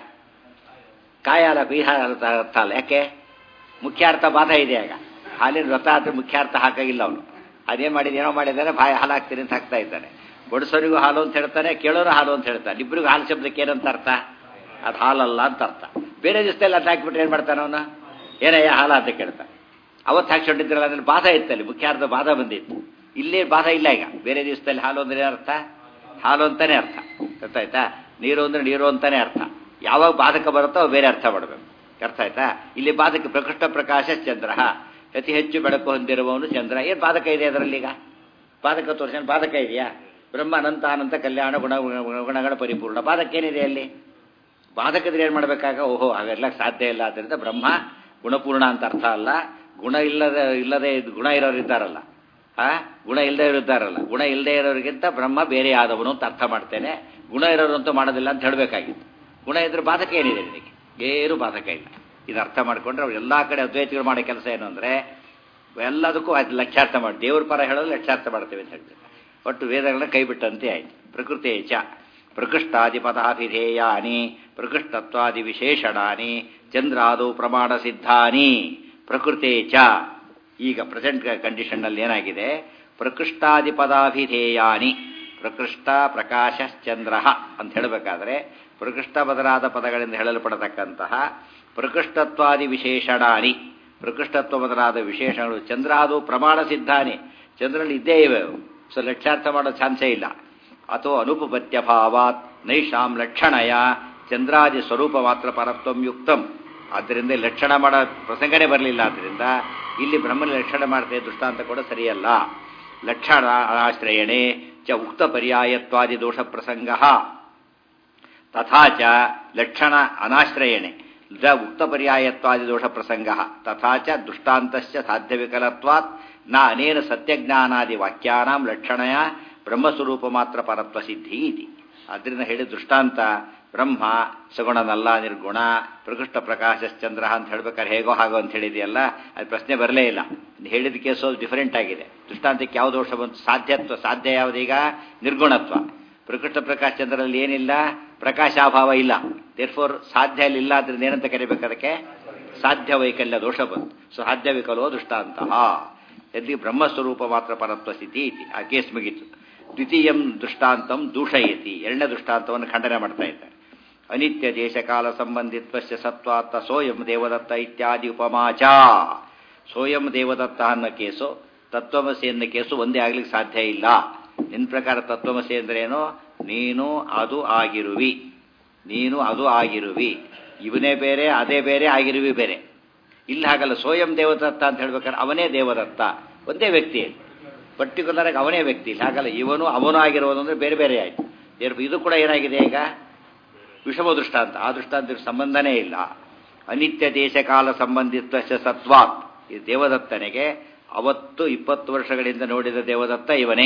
ಕಾಯಿ ಹಾಲು ಹಾಕು ಈ ಹಾಲು ಅರ್ಥ ಅರ್ಥ ಅಲ್ಲ ಯಾಕೆ ಮುಖ್ಯಾರ್ಥ ಬಾಧ ಇದೆ ಆಗ ಹಾಲಿನ ವ್ರತ ಆದ್ರೆ ಮುಖ್ಯಾರ್ಥ ಹಾಕಾಗಿಲ್ಲ ಅವನು ಅದೇನು ಮಾಡಿದ ಏನೋ ಮಾಡಿದ್ದಾನೆ ಬಾಯಿ ಹಾಲು ಹಾಕ್ತೀನಿ ಅಂತ ಹಾಕ್ತಾ ಇದ್ದಾನೆ ಬಡಿಸೋರಿಗೂ ಹಾಲು ಅಂತ ಹೇಳ್ತಾನೆ ಕೇಳೋರು ಹಾಲು ಅಂತ ಹೇಳ್ತಾನೆ ಇಬ್ಬರಿಗೂ ಹಾಲು ಶಬ್ದಕ್ಕೆ ಏನಂತ ಅರ್ಥ ಅದು ಹಾಲಲ್ಲ ಅಂತ ಅರ್ಥ ಬೇರೆ ದಿವಸದಲ್ಲಿ ಅದು ಹಾಕಿಬಿಟ್ರೆ ಏನು ಮಾಡ್ತಾನೆ ಅವನು ಏನಯ್ಯ ಹಾಲು ಅಂತ ಕೇಳ್ತಾನೆ ಅವತ್ತು ಹಾಕ್ಸ್ಕೊಂಡಿದ್ರಲ್ಲ ಅದ್ರಲ್ಲಿ ಬಾಧ ಇತ್ತಲ್ಲಿ ಮುಖ್ಯಾರ್ಥ ಬಾಧ ಬಂದಿತ್ತು ಇಲ್ಲಿ ಬಾಧ ಇಲ್ಲ ಈಗ ಬೇರೆ ದಿವಸದಲ್ಲಿ ಹಾಲು ಅಂದ್ರೆ ಏನ್ ಅರ್ಥ ಹಾಲು ಅಂತಾನೆ ಅರ್ಥ ಗೊತ್ತಾಯ್ತಾ ನೀರು ಅಂದ್ರೆ ನೀರು ಅಂತಾನೆ ಅರ್ಥ ಯಾವಾಗ ಬಾಧಕ ಬರುತ್ತೋ ಅವು ಬೇರೆ ಅರ್ಥ ಮಾಡಬೇಕು ಅರ್ಥ ಆಯ್ತಾ ಇಲ್ಲಿ ಬಾಧಕ ಪ್ರಕೃಷ್ಟ ಪ್ರಕಾಶ ಚಂದ್ರ ಅತಿ ಹೆಚ್ಚು ಬೆಳಕು ಹೊಂದಿರುವವನು ಚಂದ್ರ ಏನು ಬಾಧಕ ಇದೆ ಅದರಲ್ಲಿ ಈಗ ಬಾಧಕ ತೋರಿಸ ಬಾಧಕ ಇದೆಯಾ ಬ್ರಹ್ಮ ಅನಂತ ಅನಂತ ಕಲ್ಯಾಣ ಗುಣ ಗುಣ- ಗುಣಗಳ ಪರಿಪೂರ್ಣ ಬಾಧಕ ಏನಿದೆ ಅಲ್ಲಿ ಬಾಧಕದ್ರೆ ಏನು ಮಾಡಬೇಕಾಗ ಓಹೋ ಹಾಗೆಲ್ಲ ಸಾಧ್ಯ ಇಲ್ಲ ಆದ್ದರಿಂದ ಬ್ರಹ್ಮ ಗುಣಪೂರ್ಣ ಅಂತ ಅರ್ಥ ಅಲ್ಲ ಗುಣ ಇಲ್ಲದ ಇಲ್ಲದೆ ಇದ್- ಗುಣ ಇರೋರು ಇದ್ದಾರಲ್ಲ ಆ ಗುಣ ಇಲ್ಲದೆ ಇದ್ದಾರಲ್ಲ ಗುಣ ಇಲ್ಲದೆ ಇರೋರಿಗಿಂತ ಬ್ರಹ್ಮ ಬೇರೆ ಆದವನು ಅಂತ ಅರ್ಥ ಮಾಡ್ತೇನೆ ಗುಣ ಇರೋರು ಅಂತೂ ಮಾಡೋದಿಲ್ಲ ಅಂತ ಹೇಳಬೇಕಾಗಿತ್ತು ಗುಣ ಇದ್ರೆ ಬಾಧಕ ಏನಿದೆ ನಿನಗೆ ಏನು ಬಾಧಕ ಇಲ್ಲ ಇದು ಅರ್ಥ ಮಾಡ್ಕೊಂಡ್ರೆ ಅವ್ರು ಎಲ್ಲ ಕಡೆ ಅದ್ವೈತಿಗಳು ಮಾಡೋ ಕೆಲಸ ಏನು ಅಂದರೆ ಎಲ್ಲದಕ್ಕೂ ಅದು ಲಕ್ಷ್ಯಾರ್ಥ ಮಾಡಿ ದೇವ್ರ ಪರ ಹೇಳೋದು ಲಕ್ಷ್ಯಾರ್ಥ ಮಾಡ್ತೇವೆ ಅಂತ ಹೇಳ್ತಾರೆ ಒಟ್ಟು ವೇದಗಳನ್ನ ಕೈ ಬಿಟ್ಟಂತೆ ಆಯ್ತು ಪ್ರಕೃತಿ ಚ ಪ್ರಕೃಷ್ಟಾದಿ ಪದಾಭಿಧೇಯಾನಿ ಪ್ರಕೃಷ್ಟತ್ವಾದಿ ವಿಶೇಷಣಾನಿ ಚಂದ್ರಾದು ಪ್ರಮಾಣ ಸಿದ್ಧಾನಿ ಪ್ರಕೃತಿ ಚ ಈಗ ಪ್ರೆಸೆಂಟ್ ಕಂಡೀಷನ್ನಲ್ಲಿ ಏನಾಗಿದೆ ಪ್ರಕೃಷ್ಟಾದಿ ಪದಾಭಿಧೇಯಾನಿ ಪ್ರಕೃಷ್ಟ ಪ್ರಕಾಶ ಚಂದ್ರ ಅಂತ ಹೇಳಬೇಕಾದ್ರೆ ಪ್ರಕೃಷ್ಟ ಬದಲಾದ ಪದಗಳಿಂದ ಹೇಳಲ್ಪಡತಕ್ಕಂತಹ ಪ್ರಕೃಷ್ಟತ್ವಾದಿ ವಿಶೇಷಣಾನಿ ಪ್ರಕೃಷ್ಟತ್ವ ಬದಲಾದ ವಿಶೇಷಣಗಳು ಚಂದ್ರಾದು ಪ್ರಮಾಣ ಸಿದ್ಧಾನಿ ಚಂದ್ರಲ್ಲಿ ಇದ್ದೇ ಇವೆ ಅವು. ಸೊ ಲಕ್ಷ್ಯಾರ್ಥ ಮಾಡೋ ಚಾನ್ಸೇ ಇಲ್ಲ ಅಥವಾ ಅನುಪಪತ್ಯ ಭಾವಾತ್ ನೈಷಾಂ ಲಕ್ಷಣಯ ಚಂದ್ರಾದಿ ಸ್ವರೂಪ ಮಾತ್ರ ಪರತ್ವಂ ಯುಕ್ತಂ ಆದ್ದರಿಂದ ಇಲ್ಲಿ ಲಕ್ಷಣ ಮಾಡೋ ಪ್ರಸಂಗನೇ ಬರಲಿಲ್ಲ ಆದ್ದರಿಂದ ಇಲ್ಲಿ ಬ್ರಹ್ಮನ ಲಕ್ಷಣ ಮಾಡ್ತೇ ದೃಷ್ಟಾಂತ ಕೂಡ ಸರಿಯಲ್ಲ ಲಕ್ಷಣ ಆಶ್ರಯಣೆ ಚ ಉಕ್ತ ಪರ್ಯಾಯತ್ವಾದಿ ದೋಷ ಪ್ರಸಂಗ ತಥಾ ಚ ಲಕ್ಷಣ ಅನಾಶ್ರಯಣೆ ದ ಉಕ್ತ ಪರ್ಯಾಯತ್ವಾದಿ ದೋಷ ಪ್ರಸಂಗ ತಥಾ ಚ ದೃಷ್ಟಾಂತಸ್ಯ ಸಾಧ್ಯವಿಕಲತ್ವಾತ್ ನ ಅನೇನ ಸತ್ಯಜ್ಞಾನಾದಿ ವಾಕ್ಯಾನಾಂ ಲಕ್ಷಣಯ ಬ್ರಹ್ಮಸ್ವರೂಪ ಮಾತ್ರ ಪರತ್ವ ಸಿದ್ಧಿ ಇತಿ ಅದರಿಂದ ಹೇಳಿದ ದೃಷ್ಟಾಂತ ಬ್ರಹ್ಮ ಸಗುಣನಲ್ಲ ನಿರ್ಗುಣ ಪ್ರಕೃಷ್ಟ ಪ್ರಕಾಶ ಚಂದ್ರ ಅಂತ ಹೇಳ್ಬೇಕಾದ್ರೆ ಹೇಗೋ ಹಾಗೋ ಅಂತ ಹೇಳಿದೆಯಲ್ಲ ಅದು ಪ್ರಶ್ನೆ ಬರಲೇ ಇಲ್ಲ ಹೇಳಿದ ಕೇಸು ಡಿಫರೆಂಟ್ ಆಗಿದೆ ದೃಷ್ಟಾಂತಕ್ಕೆ ಯಾವ ದೋಷ ಬಂತು ಸಾಧ್ಯತ್ವ ಸಾಧ್ಯ ಯಾವುದೀಗ ನಿರ್ಗುಣತ್ವ ಪ್ರಕೃಷ್ಟ ಪ್ರಕಾಶ ಚಂದ್ರದಲ್ಲಿ ಏನಿಲ್ಲ ಪ್ರಕಾಶಾಭಾವ ಇಲ್ಲ ದೇರ್ಫೋರ್ ಸಾಧ್ಯ ಅಲ್ಲಿ ಇಲ್ಲ ಅದ್ರಿಂದ ಏನಂತ ಕರಿಬೇಕು ಅದಕ್ಕೆ ಸಾಧ್ಯ ವೈಕಲ್ಯ ದೋಷ ಬಂತು ಸೊ ಸಾಧ್ಯ ವಿಕಲೋ ದೃಷ್ಟಾಂತಹ ಯದಿ ಬ್ರಹ್ಮಸ್ವರೂಪ ಮಾತ್ರ ಪರತ್ವ ಸ್ಥಿತಿ ಇತಿ ಆ ಕೇಸ್ ಮುಗೀತು ದ್ವಿತೀಯಂ ದೃಷ್ಟಾಂತಂ ದೂಷಯತಿ ಎರಡನೇ ದೃಷ್ಟಾಂತವನ್ನು ಖಂಡನೆ ಮಾಡ್ತಾ ಇದ್ದಾರೆ ಅನಿತ್ಯ ದೇಶಕಾಲ ಸಂಬಂಧಿತ್ವಸ್ಯ ಸತ್ವಾತ್ತ ಸೋಯಂ ದೇವದತ್ತ ಇತ್ಯಾದಿ ಉಪಮಾಚ ಸೋಯಂ ದೇವದತ್ತ ಅನ್ನೋ ಕೇಸು ತತ್ವಮಸಿ ಅನ್ನೋ ಕೇಸು ಒಂದೇ ಆಗ್ಲಿಕ್ಕೆ ಸಾಧ್ಯ ಇಲ್ಲ ನಿನ್ನ ಪ್ರಕಾರ ತತ್ವಮಸಿ ಅಂದ್ರೇನು ನೀನು ಅದು ಆಗಿರುವಿ ನೀನು ಅದು ಆಗಿರುವಿ ಇವನೇ ಬೇರೆ ಅದೇ ಬೇರೆ ಆಗಿರುವಿ ಬೇರೆ ಇಲ್ಲಿ ಹಾಗಲ್ಲ ಸೋಯಂ ದೇವದತ್ತ ಅಂತ ಹೇಳ್ಬೇಕಾದ್ರೆ ಅವನೇ ದೇವದತ್ತ ಒಂದೇ ವ್ಯಕ್ತಿ ಪರ್ಟಿಕ್ಯುಲರ್ ಆಗಿ ಅವನೇ ವ್ಯಕ್ತಿ ಇಲ್ಲಿ ಹಾಗಲ್ಲ ಇವನು ಅವನು ಆಗಿರೋದು ಅಂದ್ರೆ ಬೇರೆ ಬೇರೆ ಆಯ್ತು ಏರ್- ಇದು ಕೂಡ ಏನಾಗಿದೆ ಈಗ ವಿಷಮ ದೃಷ್ಟಾಂತ ಆ ದೃಷ್ಟಾಂತ ಸಂಬಂಧನೇ ಇಲ್ಲ ಅನಿತ್ಯ ದೇಶಕಾಲ ಸಂಬಂಧಿತ ಸತ್ವಾತ್ ಈ ದೇವದತ್ತನಿಗೆ ಅವತ್ತು ಇಪ್ಪತ್ತು ವರ್ಷಗಳಿಂದ ನೋಡಿದ ದೇವದತ್ತ ಇವನೇ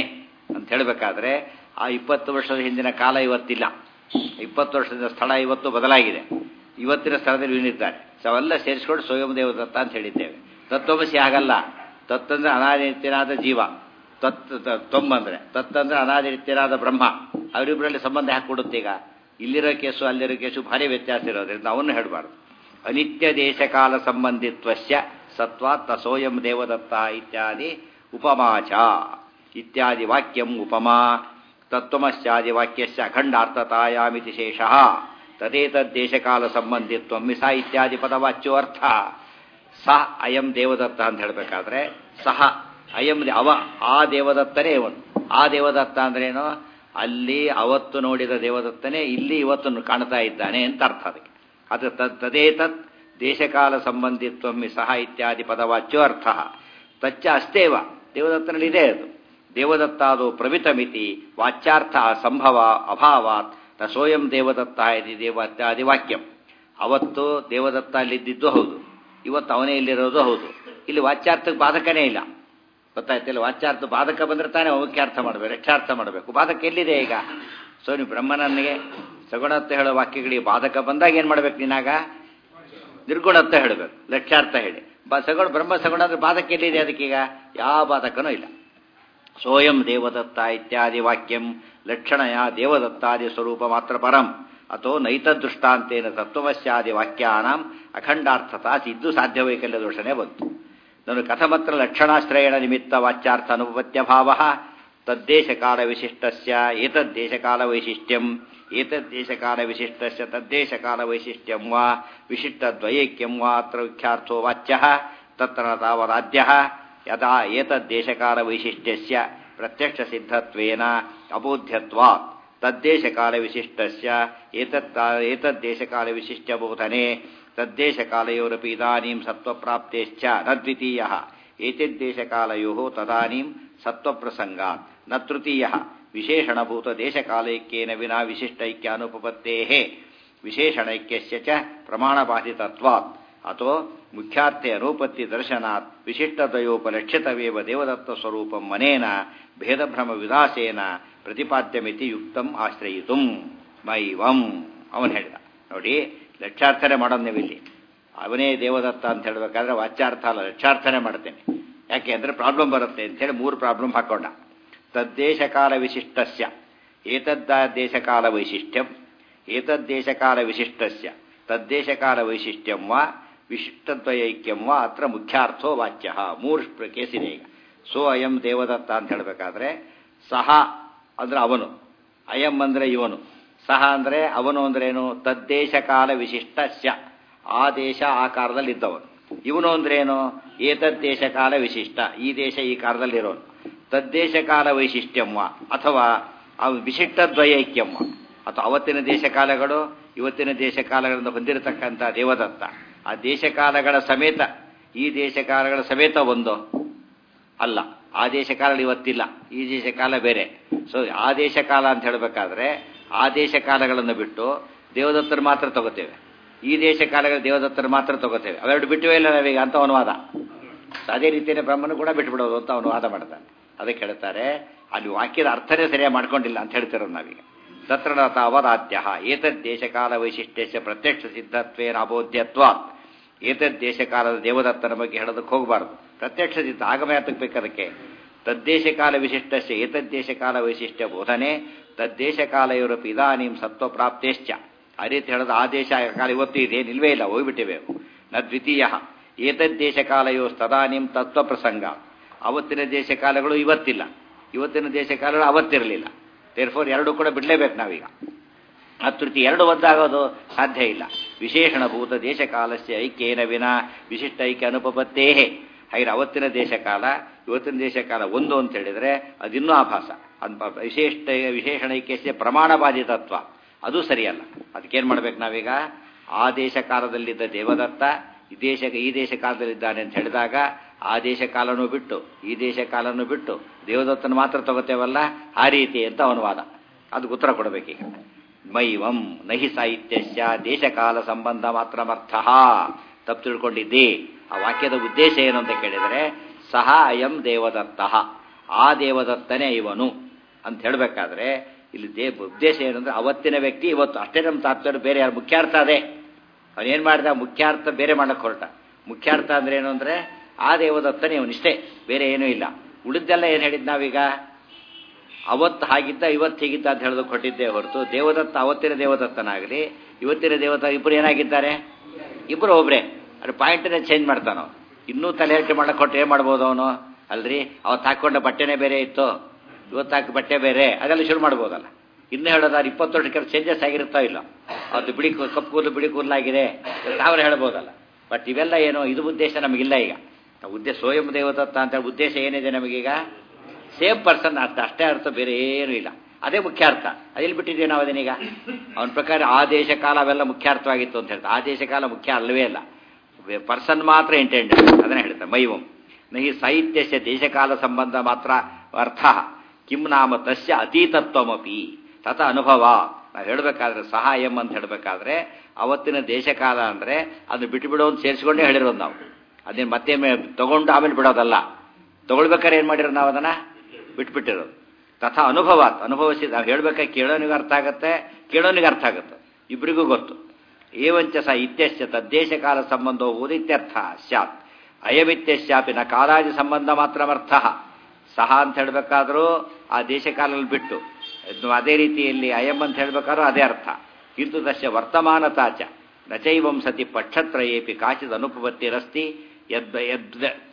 ಅಂತ ಹೇಳಬೇಕಾದ್ರೆ ಆ ಇಪ್ಪತ್ತು ವರ್ಷದ ಹಿಂದಿನ ಕಾಲ ಇವತ್ತಿಲ್ಲ ಇಪ್ಪತ್ತು ವರ್ಷದ ಸ್ಥಳ ಇವತ್ತು ಬದಲಾಗಿದೆ ಇವತ್ತಿನ ಸ್ಥಳದಲ್ಲಿ ಇವನಿದ್ದಾರೆ ಸೊ ಅವೆಲ್ಲ ಸೇರಿಸ್ಕೊಂಡು ಸ್ವಯಂ ದೇವದತ್ತ ಅಂತ ಹೇಳಿದ್ದೇವೆ ತತ್ವಮಸಿ ಆಗಲ್ಲ ತತ್ತಂದ್ರೆ ಅನಾದಿತ್ಯನಾದ ಜೀವ ತತ್ ತೊಂಬಂದ್ರೆ ತತ್ತಂದ್ರೆ ಅನಾದಿತ್ಯನಾದ ಬ್ರಹ್ಮ ಅವರಿಬ್ಬರಲ್ಲಿ ಸಂಬಂಧ ಯಾಕೆ ಕೊಡುತ್ತೆ ಈಗ ಇಲ್ಲಿರೋ ಕೇಸು ಅಲ್ಲಿರೋ ಕೇಸು ಭಾರಿ ವ್ಯತ್ಯಾಸ ಇರೋದ್ರಿಂದ ಅವನು ಹೇಳಬಾರ್ದು ಅನಿತ್ಯ ದೇಶಕಾಲ ಸಂಬಂಧಿತ್ವಸ್ಯ ಸತ್ವಾತ್ ತಸೋಯಂ ದೇವದತ್ತ ಇತ್ಯಾದಿ ಉಪಮಾಚ ಇತ್ಯಾದಿ ವಾಕ್ಯಂ ಉಪಮಾ ತತ್ವಮಶ್ಚಾದಿ ವಾಕ್ಯಸ್ಯ ಅಖಂಡಾರ್ಥತಾಯಾಮಿತಿ ಶೇಷಃ ತದೇತದ್ದೇಶಕಾಲ ಸಂಬಂಧಿತ್ವ ಮಿಸ ಇತ್ಯಾದಿ ಪದವಾಚ್ಯೋ ಅರ್ಥ ಸ ಅಯಂ ದೇವದತ್ತ ಅಂತ ಹೇಳಬೇಕಾದ್ರೆ ಸಹ ಅಯಂ ಅವ ಆ ದೇವದತ್ತನೇ ಇವನು ಆ ದೇವದತ್ತ ಅಂದ್ರೇನು ಅಲ್ಲಿ ಅವತ್ತು ನೋಡಿದ ದೇವದತ್ತನೇ ಇಲ್ಲಿ ಇವತ್ತು ಕಾಣ್ತಾ ಇದ್ದಾನೆ ಅಂತ ಅರ್ಥ ಅದಕ್ಕೆ ಅದು ತದೇತತ್ ದೇಶಕಾಲ ಸಂಬಂಧಿತ್ವ ಸಹ ಇತ್ಯಾದಿ ಪದವಾಚ್ಯೋ ಅರ್ಥ ತಚ್ಚ ಅಸ್ತೇವ ದೇವದತ್ತನಲ್ಲಿ ಇದೆ ಅದು ದೇವದತ್ತಾದು ಪ್ರವಿತಮಿತಿ ವಾಚ್ಯಾರ್ಥ ಸಂಭವ ಅಭಾವಾತ್ ನ ಸೋಯಂ ದೇವದತ್ತ ಇತಿ ದೇವತ್ಯಾದಿ ವಾಕ್ಯಂ ಅವತ್ತು ದೇವದತ್ತ ಅಲ್ಲಿದ್ದಿದ್ದು ಹೌದು ಇವತ್ತು ಅವನೇ ಇಲ್ಲಿರೋದು ಹೌದು ಇಲ್ಲಿ ವಾಚ್ಯಾರ್ಥಕ್ಕೆ ಬಾಧಕನೇ ಇಲ್ಲ ಗೊತ್ತಾಯ್ತಿಲ್ಲ ವಾಚ್ಯಾರ್ಥ ಬಾಧಕ ಬಂದ್ರೆ ತಾನೇ ಅವಕ್ಯಾರ್ಥ ಮಾಡಬೇಕು ರಕ್ಷಾರ್ಥ ಮಾಡಬೇಕು ಬಾಧಕ ಎಲ್ಲಿದೆ ಈಗ ಸೊ ನೀವು ಬ್ರಹ್ಮನನ್ನಿಗೆ ಸಗುಣತ್ವ ಹೇಳೋ ವಾಕ್ಯಗಳಿಗೆ ಬಾಧಕ ಬಂದಾಗ ಏನು ಮಾಡ್ಬೇಕು ನೀನಾಗ ನಿರ್ಗುಣತ್ವ ಹೇಳಬೇಕು ಲಕ್ಷ್ಯಾರ್ಥ ಹೇಳಿ ಬ ಸಗುಣ ಬ್ರಹ್ಮ ಸಗುಣ ಅಂದ್ರೆ ಬಾಧಕ ಎಲ್ಲಿದೆ ಅದಕ್ಕೀಗ ಯಾವ ಬಾಧಕನೂ ಇಲ್ಲ ಸೋಯಂ ದೇವದತ್ತ ಇತ್ಯಾದಿ ವಾಕ್ಯಂ ಲಕ್ಷಣಯ ದೇವದತ್ತಾದಿ ಸ್ವರೂಪ ಮಾತ್ರ ಪರಂ ಅಥೋ ನೈತದೃಷ್ಟಾಂತೇನ ತತ್ವವಶ್ಯಾದಿ ವಾಕ್ಯಾನಾಂ ಅಖಂಡಾರ್ಥತಾ ಸಿದ್ದು ಸಾಧ್ಯವೈಕಲ್ಯ ದೋಷಣೆ ಬಂತು ನಾನು ಕಥಮತ್ರ ಲಕ್ಷಣಾಶ್ರಯಣ ನಿಮಿತ್ತ ವಾಚ್ಯಾರ್ಥ ಅನುಪತ್ಯಭಾವ ತದ್ದೇಶಕಾಲ ವಿಶಿಷ್ಟಸ್ಯ ಏತದ್ದೇಶಕಾಲ ವೈಶಿಷ್ಟ್ಯಂ ಏತದ್ದೇಶಕಾಲ ವಿಶಿಷ್ಟಸ್ಯ ತದ್ದೇಶಕಾಲ ವೈಶಿಷ್ಟ್ಯಂ ವಾ ವಿಶಿಷ್ಟದ್ವೈಕ್ಯಂ ವಾ ಅತ್ರ ವಿಖ್ಯಾರ್ಥೋ ವಾಚ್ಯ ತತ್ರ ತಾವದಾದ್ಯ ಯದಾ ಏತದ್ದೇಶಕಾಲ ವೈಶಿಷ್ಟ್ಯಸ್ಯ ಪ್ರತ್ಯಕ್ಷ ಸಿದ್ಧತ್ವೇನ ಅಬೋಧ್ಯತ್ವಾತ್ ತದ್ದೇಶಕಾಲ ವಿಶಿಷ್ಟಸ್ಯ ಏತತ್ ಏತದ್ದೇಶಕಾಲ ವಿಶಿಷ್ಟ್ಯ ಬೋಧನೆ ತದ್ದೇಶಕಾಲಯೋರಪಿ ಇದಾನೀಂ ಸತ್ವಪ್ರಾಪ್ತೇಶ್ಚ ನ ದ್ವಿತೀಯ ಏತದ್ದೇಶಕಾಲಯೋ ತದಾನೀಂ ಸತ್ವಪ್ರಸಂಗಾತ್ ನ ತೃತೀಯ ವಿಶೇಷಣಭೂತ ದೇಶಕಾಲೈಕ್ಯೇನ ವಿನಾ ವಿಶಿಷ್ಟೈಕ್ಯಾನುಪಪತ್ತೇ ವಿಶೇಷಣೈಕ್ಯಸ್ಯ ಚ ಪ್ರಮಾಣಬಾಧಿತತ್ವಾತ್ ಅಥೋ ಮುಖ್ಯಾರ್ಥೆ ಅನುಪತ್ತಿ ದರ್ಶನಾತ್ ವಿಶಿಷ್ಟದಯೋಪಲಕ್ಷಿತವೇವ ದೇವದತ್ತ ಸ್ವರೂಪಂ ಮನೇನ ಭೇದಭ್ರಮ ವಿಲಾಸೇನ ಪ್ರತಿಪಾದ್ಯಮಿತಿ ಯುಕ್ತಂ ಆಶ್ರಯಿತುಂ ಮೈವಂ ಅವನು ಹೇಳಿದ ನೋಡಿ ಲಕ್ಷಾರ್ಥನೆ ಮಾಡೋದು ನೀವಿಲ್ಲಿ ಅವನೇ ದೇವದತ್ತ ಅಂತ ಹೇಳಬೇಕಾದ್ರೆ ವಾಚ್ಯಾರ್ಥ ಅಲ್ಲ ಲಕ್ಷಾರ್ಥನೆ ಮಾಡ್ತೇನೆ ಯಾಕೆ ಅಂದರೆ ಪ್ರಾಬ್ಲಮ್ ಬರುತ್ತೆ ಅಂತೇಳಿ ಮೂರು ಪ್ರಾಬ್ಲಮ್ ಹಾಕೊಂಡ ತದ್ದೇಶಕಾಲ ವಿಶಿಷ್ಟಸ್ಯ ಏತದ್ದ ದೇಶಕಾಲ ವೈಶಿಷ್ಟ್ಯಂ ಏತದ್ದೇಶಕಾಲ ವಿಶಿಷ್ಟಸ್ಯ ತದ್ದೇಶಕಾಲ ವೈಶಿಷ್ಟ್ಯಂ ವಾ ವಿಶಿಷ್ಟದ್ವಯೈಕ್ಯಂ ವಾ ಅತ್ರ ಮುಖ್ಯಾರ್ಥೋ ವಾಚ್ಯ ಮೂರು ಕೇಸ್ ಇದೆ ಈಗ ಸೋ ಅಯಂ ದೇವದತ್ತ ಅಂತ ಹೇಳಬೇಕಾದ್ರೆ ಸಹ ಅಂದ್ರೆ ಅವನು ಅಯಂ ಅಂದ್ರೆ ಇವನು ಸಹ ಅಂದ್ರೆ ಅವನು ಅಂದ್ರೇನು ತದ್ದೇಶಕಾಲ ವಿಶಿಷ್ಟಸ್ಯ ಆ ದೇಶ ಆ ಕಾಲದಲ್ಲಿ ಇದ್ದವನು ಇವನು ಅಂದ್ರೇನು ಏತದ್ದೇಶ ಕಾಲ ವಿಶಿಷ್ಟ ಈ ದೇಶ ಈ ಕಾಲದಲ್ಲಿರೋನು ತದ್ದೇಶ ಕಾಲ ವೈಶಿಷ್ಟ್ಯಮ್ಮ ಅಥವಾ ವಿಶಿಷ್ಟದ್ವಯೈಕ್ಯಮ್ಮ ಅಥವಾ ಅವತ್ತಿನ ದೇಶ ಕಾಲಗಳು ಇವತ್ತಿನ ದೇಶ ಕಾಲಗಳನ್ನು ಹೊಂದಿರತಕ್ಕಂಥ ದೇವದತ್ತ ಆ ದೇಶ ಕಾಲಗಳ ಸಮೇತ ಈ ದೇಶ ಕಾಲಗಳ ಸಮೇತ ಒಂದು ಅಲ್ಲ ಆ ದೇಶ ಕಾಲ ಇವತ್ತಿಲ್ಲ ಈ ದೇಶ ಕಾಲ ಬೇರೆ ಸೊ ಆ ದೇಶ ಕಾಲ ಅಂತ ಹೇಳಬೇಕಾದ್ರೆ ಆ ದೇಶ ಕಾಲಗಳನ್ನು ಬಿಟ್ಟು ದೇವದತ್ತರು ಮಾತ್ರ ತಗೋತೇವೆ ಈ ದೇಶ ಕಾಲಗಳ ದೇವದತ್ತರು ಮಾತ್ರ ತಗೋತೇವೆ ಅವೆರಡು ಬಿಟ್ಟುವೇ ಇಲ್ಲ ನಾವೀಗ ಅಂತ ಅವನು ವಾದ ಅದೇ ರೀತಿಯೇ ಬ್ರಹ್ಮನು ಕೂಡ ಬಿಟ್ಬಿಡೋದು ಅಂತ ಅವನು ವಾದ ಮಾಡ್ತಾನೆ ಅದಕ್ಕೆ ಹೇಳ್ತಾರೆ ಅಲ್ಲಿ ವಾಕ್ಯದ ಅರ್ಥನೇ ಸರಿಯಾಗಿ ಮಾಡ್ಕೊಂಡಿಲ್ಲ ಅಂತ ಹೇಳ್ತಿರೋದು ನಾವೀಗ ತತ್ರ ತಾವದಾದ್ಯ ಏತದ್ ದೇಶಕಾಲ ವೈಶಿಷ್ಟ್ಯ ಪ್ರತ್ಯಕ್ಷ ಸಿದ್ಧತ್ವೇನ ಅಬೋಧ್ಯತ್ವಾತ್ ಏತದ್ ದೇಶಕಾಲದ ದೇವದತ್ತನ ಬಗ್ಗೆ ಹೇಳೋದಕ್ಕೆ ಹೋಗಬಾರ್ದು ಪ್ರತ್ಯಕ್ಷ ಸಿದ್ಧ ಆಗಮೇ ಹತ್ತಕ್ಕೆ ಅದಕ್ಕೆ ತದ್ದೇಶಕಾಲ ವಿಶಿಷ್ಟಸ್ಯ ಏತದ್ದೇಶಕಾಲ ವೈಶಿಷ್ಟ್ಯ ಬೋಧನೆ ತದ್ದೇಶಕಾಲ ಯುರೋಪಿ ಇದಾನೀಂ ಸತ್ವಪ್ರಾಪ್ತೇಶ್ಚ ಆ ರೀತಿ ಹೇಳೋದು ಆ ದೇಶ ಕಾಲ ಇವತ್ತು ಇದೆ ನಿಲ್ವೇ ಇಲ್ಲ ಹೋಗ್ಬಿಟ್ಟಿವೆ ನ ದ್ವಿತೀಯ ಏತದ್ದೇಶಕಾಲಯೋ ತದಾನೀಂ ತತ್ವ ಪ್ರಸಂಗ ಅವತ್ತಿನ ದೇಶಕಾಲಗಳು ಇವತ್ತಿಲ್ಲ ಇವತ್ತಿನ ದೇಶಕಾಲಗಳು ಅವತ್ತಿರಲಿಲ್ಲ ದೇರ್ಫೋರ್ ಎರಡು ಕೂಡ ಬಿಡಲೇಬೇಕು ನಾವೀಗ ಅತೃತಿ ಎರಡು ಒದ್ದಾಗೋದು ಸಾಧ್ಯ ಇಲ್ಲ ವಿಶೇಷಣಭೂತ ದೇಶಕಾಲಸ್ಯ ಐಕ್ಯೇನ ವಿನ ವಿಶಿಷ್ಟ ಐಕ್ಯ ಅನುಪಪತ್ತೇ ಹಾಗೆ ಅವತ್ತಿನ ದೇಶಕಾಲ ಇವತ್ತಿನ ದೇಶಕಾಲ ಒಂದು ಅಂತ ಹೇಳಿದ್ರೆ ಅದಿನ್ನೂ ಆಭಾಸ ಅದು ವಿಶೇಷ ವಿಶೇಷಣ ಐಕ್ಯಸ್ಯ ಪ್ರಮಾಣ ಬಾಧಿತತ್ವ ಅದು ಸರಿಯಲ್ಲ ಅದಕ್ಕೇನು ಮಾಡ್ಬೇಕು ನಾವೀಗ ಆ ದೇಶ ಕಾಲದಲ್ಲಿದ್ದ ದೇವದತ್ತ ಈ ದೇಶ ಈ ದೇಶ ಕಾಲದಲ್ಲಿದ್ದಾನೆ ಅಂತ ಹೇಳಿದಾಗ ಆ ದೇಶ ಕಾಲನೂ ಬಿಟ್ಟು ಈ ದೇಶ ಕಾಲನೂ ಬಿಟ್ಟು ದೇವದತ್ತನ ಮಾತ್ರ ತಗೋತೇವಲ್ಲ ಆ ರೀತಿ ಅಂತ ಅವನ ವಾದ ಅದಕ್ಕೆ ಉತ್ತರ ಕೊಡಬೇಕೀಗ ಮೈವಂ ನಹಿ ಸಾಹಿತ್ಯಸ್ಯ ದೇಶಕಾಲ ಸಂಬಂಧ ಮಾತ್ರ ಅರ್ಥ ತಪ್ಪು ತಿಳ್ಕೊಂಡಿದ್ದಿ ಆ ವಾಕ್ಯದ ಉದ್ದೇಶ ಏನು ಅಂತ ಕೇಳಿದರೆ ಸಹ ಅಯಂ ದೇವದತ್ತ ಆ ದೇವದತ್ತನೇ ಇವನು ಅಂತ ಹೇಳಬೇಕಾದ್ರೆ ಇಲ್ಲಿ ದೇ ಉದ್ದೇಶ ಏನಂದ್ರೆ ಅವತ್ತಿನ ವ್ಯಕ್ತಿ ಇವತ್ತು ಅಷ್ಟೇ ನಮ್ಮ ತಾತ್ಪರ್ಯ ಬೇರೆ ಯಾರು ಮುಖ್ಯಾರ್ಥ ಅದೇ ಅವನೇನು ಮಾಡಿದ ಮುಖ್ಯಾರ್ಥ ಬೇರೆ ಮಾಡಕ್ಕೆ ಹೊರಟ ಮುಖ್ಯಾರ್ಥ ಅಂದ್ರೆ ಏನು ಅಂದರೆ ಆ ದೇವದತ್ತನೇ ಅವನಿಷ್ಟೇ ಬೇರೆ ಏನೂ ಇಲ್ಲ ಉಳಿದೆಲ್ಲ ಏನು ಹೇಳಿದ್ ನಾವೀಗ ಅವತ್ತು ಹಾಗಿದ್ದ ಇವತ್ತು ಹೀಗಿದ್ದ ಅಂತ ಹೇಳೋದಕ್ಕೆ ಹೊಟ್ಟಿದ್ದೇ ಹೊರತು ದೇವದತ್ತ ಅವತ್ತಿನ ದೇವದತ್ತನಾಗಲಿ ಇವತ್ತಿನ ದೇವತ ಇಬ್ಬರು ಏನಾಗಿದ್ದಾರೆ ಇಬ್ಬರು ಒಬ್ರೆ ಅದು ಪಾಯಿಂಟನ್ನೇ ಚೇಂಜ್ ಮಾಡ್ತಾನೋ ಇನ್ನೂ ತಲೆ ಹೇಳಿಕೆ ಮಾಡಕ್ಕೆ ಕೊಟ್ಟು ಏನು ಮಾಡ್ಬೋದು ಅವನು ಅಲ್ರಿ ಅವತ್ತು ಹಾಕೊಂಡ ಬಟ್ಟೆನೇ ಬೇರೆ ಇತ್ತು ಇವತ್ತು ಹಾಕಿ ಬಟ್ಟೆ ಬೇರೆ ಅದೆಲ್ಲ ಶುರು ಮಾಡ್ಬೋದಲ್ಲ ಇನ್ನು ಹೇಳೋದಾದ್ರೆ ಇಪ್ಪತ್ತು ವರ್ಷಕ್ಕೆ ಚೇಂಜಸ್ ಆಗಿರುತ್ತೋ ಇಲ್ಲ ಅದು ಬಿಡಿ ಕೂ- ಕಪ್ಪು ಕೂದಲು ಬಿಡಿ ಕೂದಲಾಗಿದೆ ಸಾವಿರ ಹೇಳ್ಬೋದಲ್ಲ ಬಟ್ ಇವೆಲ್ಲ ಏನು ಇದು ಉದ್ದೇಶ ನಮಗಿಲ್ಲ ಈಗ ನಾವು ಉದ್ದೇಶ ಸ್ವಯಂ ದೇವದತ್ತ ಅಂತ ಉದ್ದೇಶ ಏನಿದೆ ನಮಗೀಗ ಸೇಮ್ ಪರ್ಸನ್ ಅರ್ಥ ಅಷ್ಟೇ ಅರ್ಥ ಬೇರೆ ಏನೂ ಇಲ್ಲ ಅದೇ ಮುಖ್ಯ ಅರ್ಥ ಅದೆಲ್ಲಿ ಬಿಟ್ಟಿದ್ದೀವಿ ನಾವು ಅದನ್ನೀಗ ಅವನ ಪ್ರಕಾರ ಆ ದೇಶ ಕಾಲ ಅವೆಲ್ಲ ಮುಖ್ಯ ಅರ್ಥವಾಗಿತ್ತು ಅಂತ ಹೇಳ್ತಾರೆ ಆ ದೇಶ ಕಾಲ ಮುಖ್ಯ ಅಲ್ಲವೇ ಅಲ್ಲ ಪರ್ಸನ್ ಮಾತ್ರ ಇಂಟೆಂಡೆಡ್ ಅದನ್ನೇ ಹೇಳ್ತಾರೆ ಮೈವಂ ನಹಿ ಸಾಹಿತ್ಯಸ್ಯ ದೇಶಕಾಲ ಸಂಬಂಧ ಮಾತ್ರ ಅರ್ಥ ಕಿಂ ನಾಮ ತಸ್ಯ ಅತೀತತ್ವಮಪಿ ತತ ಅನುಭವ ನಾವು ಹೇಳಬೇಕಾದ್ರೆ ಸಹಾಯಂ ಅಂತ ಹೇಳಬೇಕಾದ್ರೆ ಅವತ್ತಿನ ದೇಶಕಾಲ ಅಂದರೆ ಅದು ಬಿಟ್ಟು ಬಿಡೋದು ಸೇರಿಸ್ಕೊಂಡೇ ಹೇಳಿರೋದು ನಾವು ಅದೇನು ಮತ್ತೆ ಮೇ- ತಗೊಂಡು ಆಮೇಲೆ ಬಿಡೋದಲ್ಲ ತಗೊಳ್ಬೇಕಾದ್ರೆ ಏನು ಮಾಡಿರೋದು ನಾವು ಅದನ್ನು ಬಿಟ್ಬಿಟ್ಟಿರೋದು ತಥಾ ಅನುಭವ ಅನುಭವಿಸಿ ನಾವು ಹೇಳ್ಬೇಕಾದ್ರೆ ಕೇಳೋನಿಗೆ ಅರ್ಥ ಆಗುತ್ತೆ ಕೇಳೋನಿಗೆ ಅರ್ಥ ಆಗುತ್ತೆ ಇಬ್ಬರಿಗೂ ಗೊತ್ತು ಏವಂಚ ಸ ಇತ್ಯಸ್ಯ ತದ್ದೇಶ ಕಾಲ ಸಂಬಂಧವು ಇತ್ಯರ್ಥ ಸ್ಯಾತ್ ಅಯಮಿತ್ಯಸ್ಯಾಪಿ ನ ಕಾಲಾದಿ ಸಂಬಂಧ ಮಾತ್ರಮರ್ಥ ಸಹ ಅಂತ ಹೇಳಬೇಕಾದ್ರೂ ಆ ದೇಶ ಕಾಲದಲ್ಲಿ ಬಿಟ್ಟು ಇನ್ನು ಅದೇ ರೀತಿಯಲ್ಲಿ ಅಯಂ ಅಂತ ಹೇಳಬೇಕಾದ್ರೂ ಅದೇ ಅರ್ಥ ಕಿಂತು ತಸ್ಯ ವರ್ತಮಾನತಾಚ ನಚೈವಂ ಸತಿ ಪಕ್ಷತ್ರಯೇಪಿ ಕಾಚಿದ ಅನುಪಪತ್ತಿರಸ್ತಿ ಯದ್ ಯದ್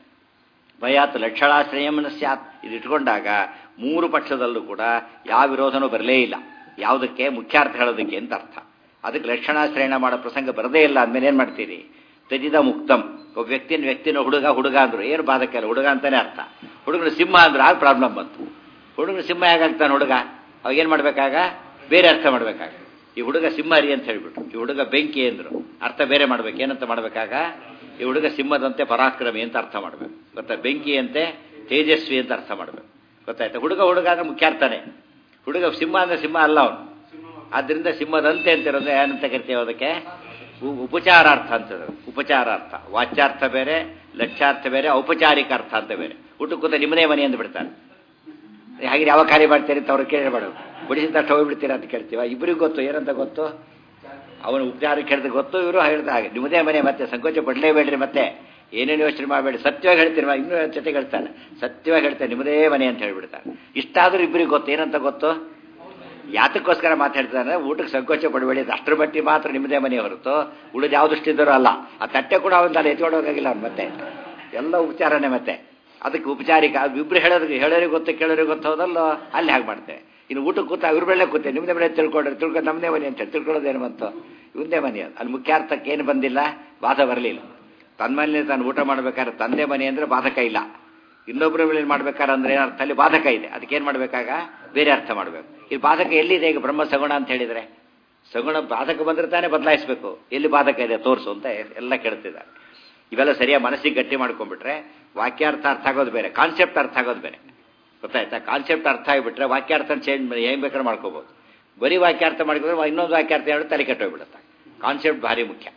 ಭಯಾತ್ ಲಕ್ಷಣಾಶ್ರಯಮನ ಸ್ಯಾತ್ ಇದು ಇಟ್ಕೊಂಡಾಗ ಮೂರು ಪಕ್ಷದಲ್ಲೂ ಕೂಡ ಯಾವ ವಿರೋಧನೂ ಬರಲೇ ಇಲ್ಲ ಯಾವುದಕ್ಕೆ ಮುಖ್ಯಾರ್ಥ ಹೇಳೋದಕ್ಕೆ ಅಂತ ಅರ್ಥ ಅದಕ್ಕೆ ಲಕ್ಷಣಾಶ್ರಯಣ ಮಾಡೋ ಪ್ರಸಂಗ ಬರದೇ ಇಲ್ಲ ಅಂದಮೇಲೆ ಏನು ಮಾಡ್ತೀರಿ ತ್ಯಜಿದ ಮುಕ್ತಂ ಒಬ್ಬ ವ್ಯಕ್ತಿನ ವ್ಯಕ್ತಿನ ಹುಡುಗ ಹುಡುಗ ಅಂದ್ರು ಏನು ಬಾಧಕ್ಕೆ ಅಲ್ಲ ಹುಡುಗ ಅಂತಾನೆ ಅರ್ಥ ಹುಡುಗನ ಸಿಂಹ ಅಂದ್ರೆ ಆಗ ಪ್ರಾಬ್ಲಮ್ ಬಂತು ಹುಡುಗನ ಸಿಂಹ ಹೇಗಾಗ್ತಾನೆ ಹುಡುಗ ಅವಾಗ ಏನು ಮಾಡಬೇಕಾಗ ಬೇರೆ ಅರ್ಥ ಮಾಡಬೇಕಾಗ ಈ ಹುಡುಗ ಸಿಂಹರಿ ಅಂತ ಹೇಳ್ಬಿಟ್ರು ಈ ಹುಡುಗ ಬೆಂಕಿ ಅಂದ್ರು ಅರ್ಥ ಬೇರೆ ಮಾಡ್ಬೇಕು ಏನಂತ ಮಾಡ್ಬೇಕಾಗ ಈ ಹುಡುಗ ಸಿಂಹದಂತೆ ಪರಾಕ್ರಮಿ ಅಂತ ಅರ್ಥ ಮಾಡಬೇಕು ಗೊತ್ತಾ ಬೆಂಕಿ ಅಂತೆ ತೇಜಸ್ವಿ ಅಂತ ಅರ್ಥ ಮಾಡಬೇಕು ಗೊತ್ತಾಯ್ತಾ ಹುಡುಗ ಹುಡುಗ ಅಂದ್ರೆ ಮುಖ್ಯ ಅರ್ಥನೇ ಹುಡುಗ ಸಿಂಹ ಅಂದ್ರೆ ಸಿಂಹ ಅಲ್ಲ ಅವನು ಆದ್ರಿಂದ ಸಿಂಹದಂತೆ ಅಂತಿರೋದು ಏನಂತ ಕರಿತೇವೆ ಅದಕ್ಕೆ ಉ- ಉಪಚಾರಾರ್ಥ ಅಂತದ ಉಪಚಾರಾರ್ಥ ವಾಚ್ಯಾರ್ಥ ಬೇರೆ ಲಕ್ಷ್ಯಾರ್ಥ ಬೇರೆ ಔಪಚಾರಿಕ ಅರ್ಥ ಅಂತ ಬೇರೆ ಊಟ ಕೂತ ನಿಮ್ಮದೇ ಮನೆ ಅಂತ ಬಿಡ್ತಾರೆ ಹಾಗೆ ಯಾವ ಕಾರ್ಯ ಮಾಡ್ತೀರಿ ಅಂತ ಅವ್ರು ಕೇಳಬೇಡ ಬಡಿಸಿದ ತಕ್ಷಣ ಹೋಗ್ಬಿಡ್ತೀರಾ ಅಂತ ಕೇಳ್ತೀವ ಇಬ್ಬರಿಗೂ ಗೊತ್ತು ಏನಂತ ಗೊತ್ತು ಅವನು ಉಪಚಾರ ಕೇಳಿದ ಗೊತ್ತು ಇವರು ಹೇಳಿದ ಹಾಗೆ ನಿಮ್ಮದೇ ಮನೆ ಮತ್ತೆ ಸಂಕೋಚ ಪಡಲೇಬೇಡ್ರಿ ಮತ್ತೆ ಏನೇನು ಯೋಚನೆ ಮಾಡಬೇಡಿ ಸತ್ಯವಾಗಿ ಹೇಳ್ತೀರಿ ಇನ್ನೂ ಜೊತೆಗೆ ಹೇಳ್ತಾನೆ ಸತ್ಯವಾಗಿ ಹೇಳ್ತಾರೆ ನಿಮ್ಮದೇ ಮನೆ ಅಂತ ಹೇಳ್ಬಿಡ್ತಾರೆ ಇಷ್ಟಾದ್ರೂ ಇಬ್ಬರಿಗೆ ಗೊತ್ತು ಏನಂತ ಗೊತ್ತು ಯಾತಕ್ಕೋಸ್ಕರ ಮಾತಾಡ್ತಾನೆ ಊಟಕ್ಕೆ ಸಂಕೋಚ ಪಡಬೇಡಿ ಅದು ಅಷ್ಟರ ಮಟ್ಟಿ ಮಾತ್ರ ನಿಮ್ಮದೇ ಮನೆ ಹೊರತು ಉಳಿದ ಯಾವ ದೃಷ್ಟಿದ್ದರೂ ಅಲ್ಲ ಆ ತಟ್ಟೆ ಕೂಡ ಅವನ ಎತ್ಕೊಡೋಕಾಗಿಲ್ಲ ಅವ್ನು ಮತ್ತೆ ಎಲ್ಲ ಉಪಚಾರನೇ ಮತ್ತೆ ಅದಕ್ಕೆ ಉಪಚಾರಿಕ ಅದು ಇಬ್ರು ಹೇಳೋರಿಗೆ ಹೇಳೋರಿಗೆ ಗೊತ್ತು ಕೇಳೋರಿಗೆ ಗೊತ್ತು ಹೌದಲ್ಲೋ ಅಲ್ಲಿ ಹಾಗೆ ಮಾಡ್ತೇವೆ ಇನ್ನು ಊಟಕ್ಕೆ ಕೂತ ಇವ್ರ ಬೆಳೆ ಕೂತೆ ನಿಮ್ಮದೇ ಮನೆ ತಿಳ್ಕೊಂಡ್ರೆ ತಿಳ್ಕೊಂಡು ನಮ್ಮದೇ ಮನೆ ಅಂತ ಹೇಳಿ ತಿಳ್ಕೊಳ್ಳೋದೇನು ಬಂತು ಇವಂದೇ ಮನೆ ಅದು ಅಲ್ಲಿ ಮುಖ್ಯಾರ್ಥಕ್ಕೆ ಏನು ಬಂದಿಲ್ಲ ಬಾಧ ಬರಲಿಲ್ಲ ತನ್ನ ಮನೇಲಿ ತಾನು ಊಟ ಮಾಡ್ಬೇಕಾದ್ರೆ ತಂದೆ ಮನೆ ಅಂದರೆ ಬಾಧಕ ಇಲ್ಲ ಇನ್ನೊಬ್ಬರ ಮೇಲೆ ಮಾಡ್ಬೇಕಾದ್ರೆ ಅಂದ್ರೆ ಏನು ಅರ್ಥ ಅಲ್ಲಿ ಬಾಧಕ ಇದೆ ಅದಕ್ಕೆ ಏನು ಮಾಡಬೇಕಾಗ ಬೇರೆ ಅರ್ಥ ಮಾಡಬೇಕು ಈ ಬಾಧಕ ಎಲ್ಲಿದೆ ಈಗ ಬ್ರಹ್ಮ ಸಗುಣ ಅಂತ ಹೇಳಿದರೆ ಸಗುಣ ಬಾಧಕ ಬಂದ್ರೆ ತಾನೇ ಬದಲಾಯಿಸಬೇಕು ಎಲ್ಲಿ ಬಾಧಕ ಇದೆ ತೋರಿಸು ಅಂತ ಎಲ್ಲ ಕೇಳ್ತಿದ್ದಾರೆ ಇವೆಲ್ಲ ಸರಿಯಾಗಿ ಮನಸ್ಸಿಗೆ ಗಟ್ಟಿ ಮಾಡ್ಕೊಂಡ್ಬಿಟ್ರೆ ವಾಕ್ಯಾರ್ಥ ಅರ್ಥ ಆಗೋದು ಬೇರೆ ಕಾನ್ಸೆಪ್ಟ್ ಅರ್ಥ ಆಗೋದು ಬೇರೆ ಗೊತ್ತಾಯ್ತಾ ಕಾನ್ಸೆಪ್ಟ್ ಅರ್ಥ ಆಗಿಬಿಟ್ರೆ ವಾಕ್ಯಾರ್ಥ ಚೇಂಜ್ ಹೆಂಗ್ ಬೇಕಾದ್ರೆ ಮಾಡ್ಕೋಬಹುದು ಬರೀ ವಾಕ್ಯಾರ್ಥ ಮಾಡ್ಕೊಂಡ್ರೆ ಇನ್ನೊಂದು ವಾಕ್ಯಾರ್ಥ ಹೇಳಿ ತಲೆ ಕೆಟ್ಟೋಗ್ಬಿಡುತ್ತೆ ಕಾನ್ಸೆಪ್ಟ್ ಭಾರಿ ಮುಖ್ಯ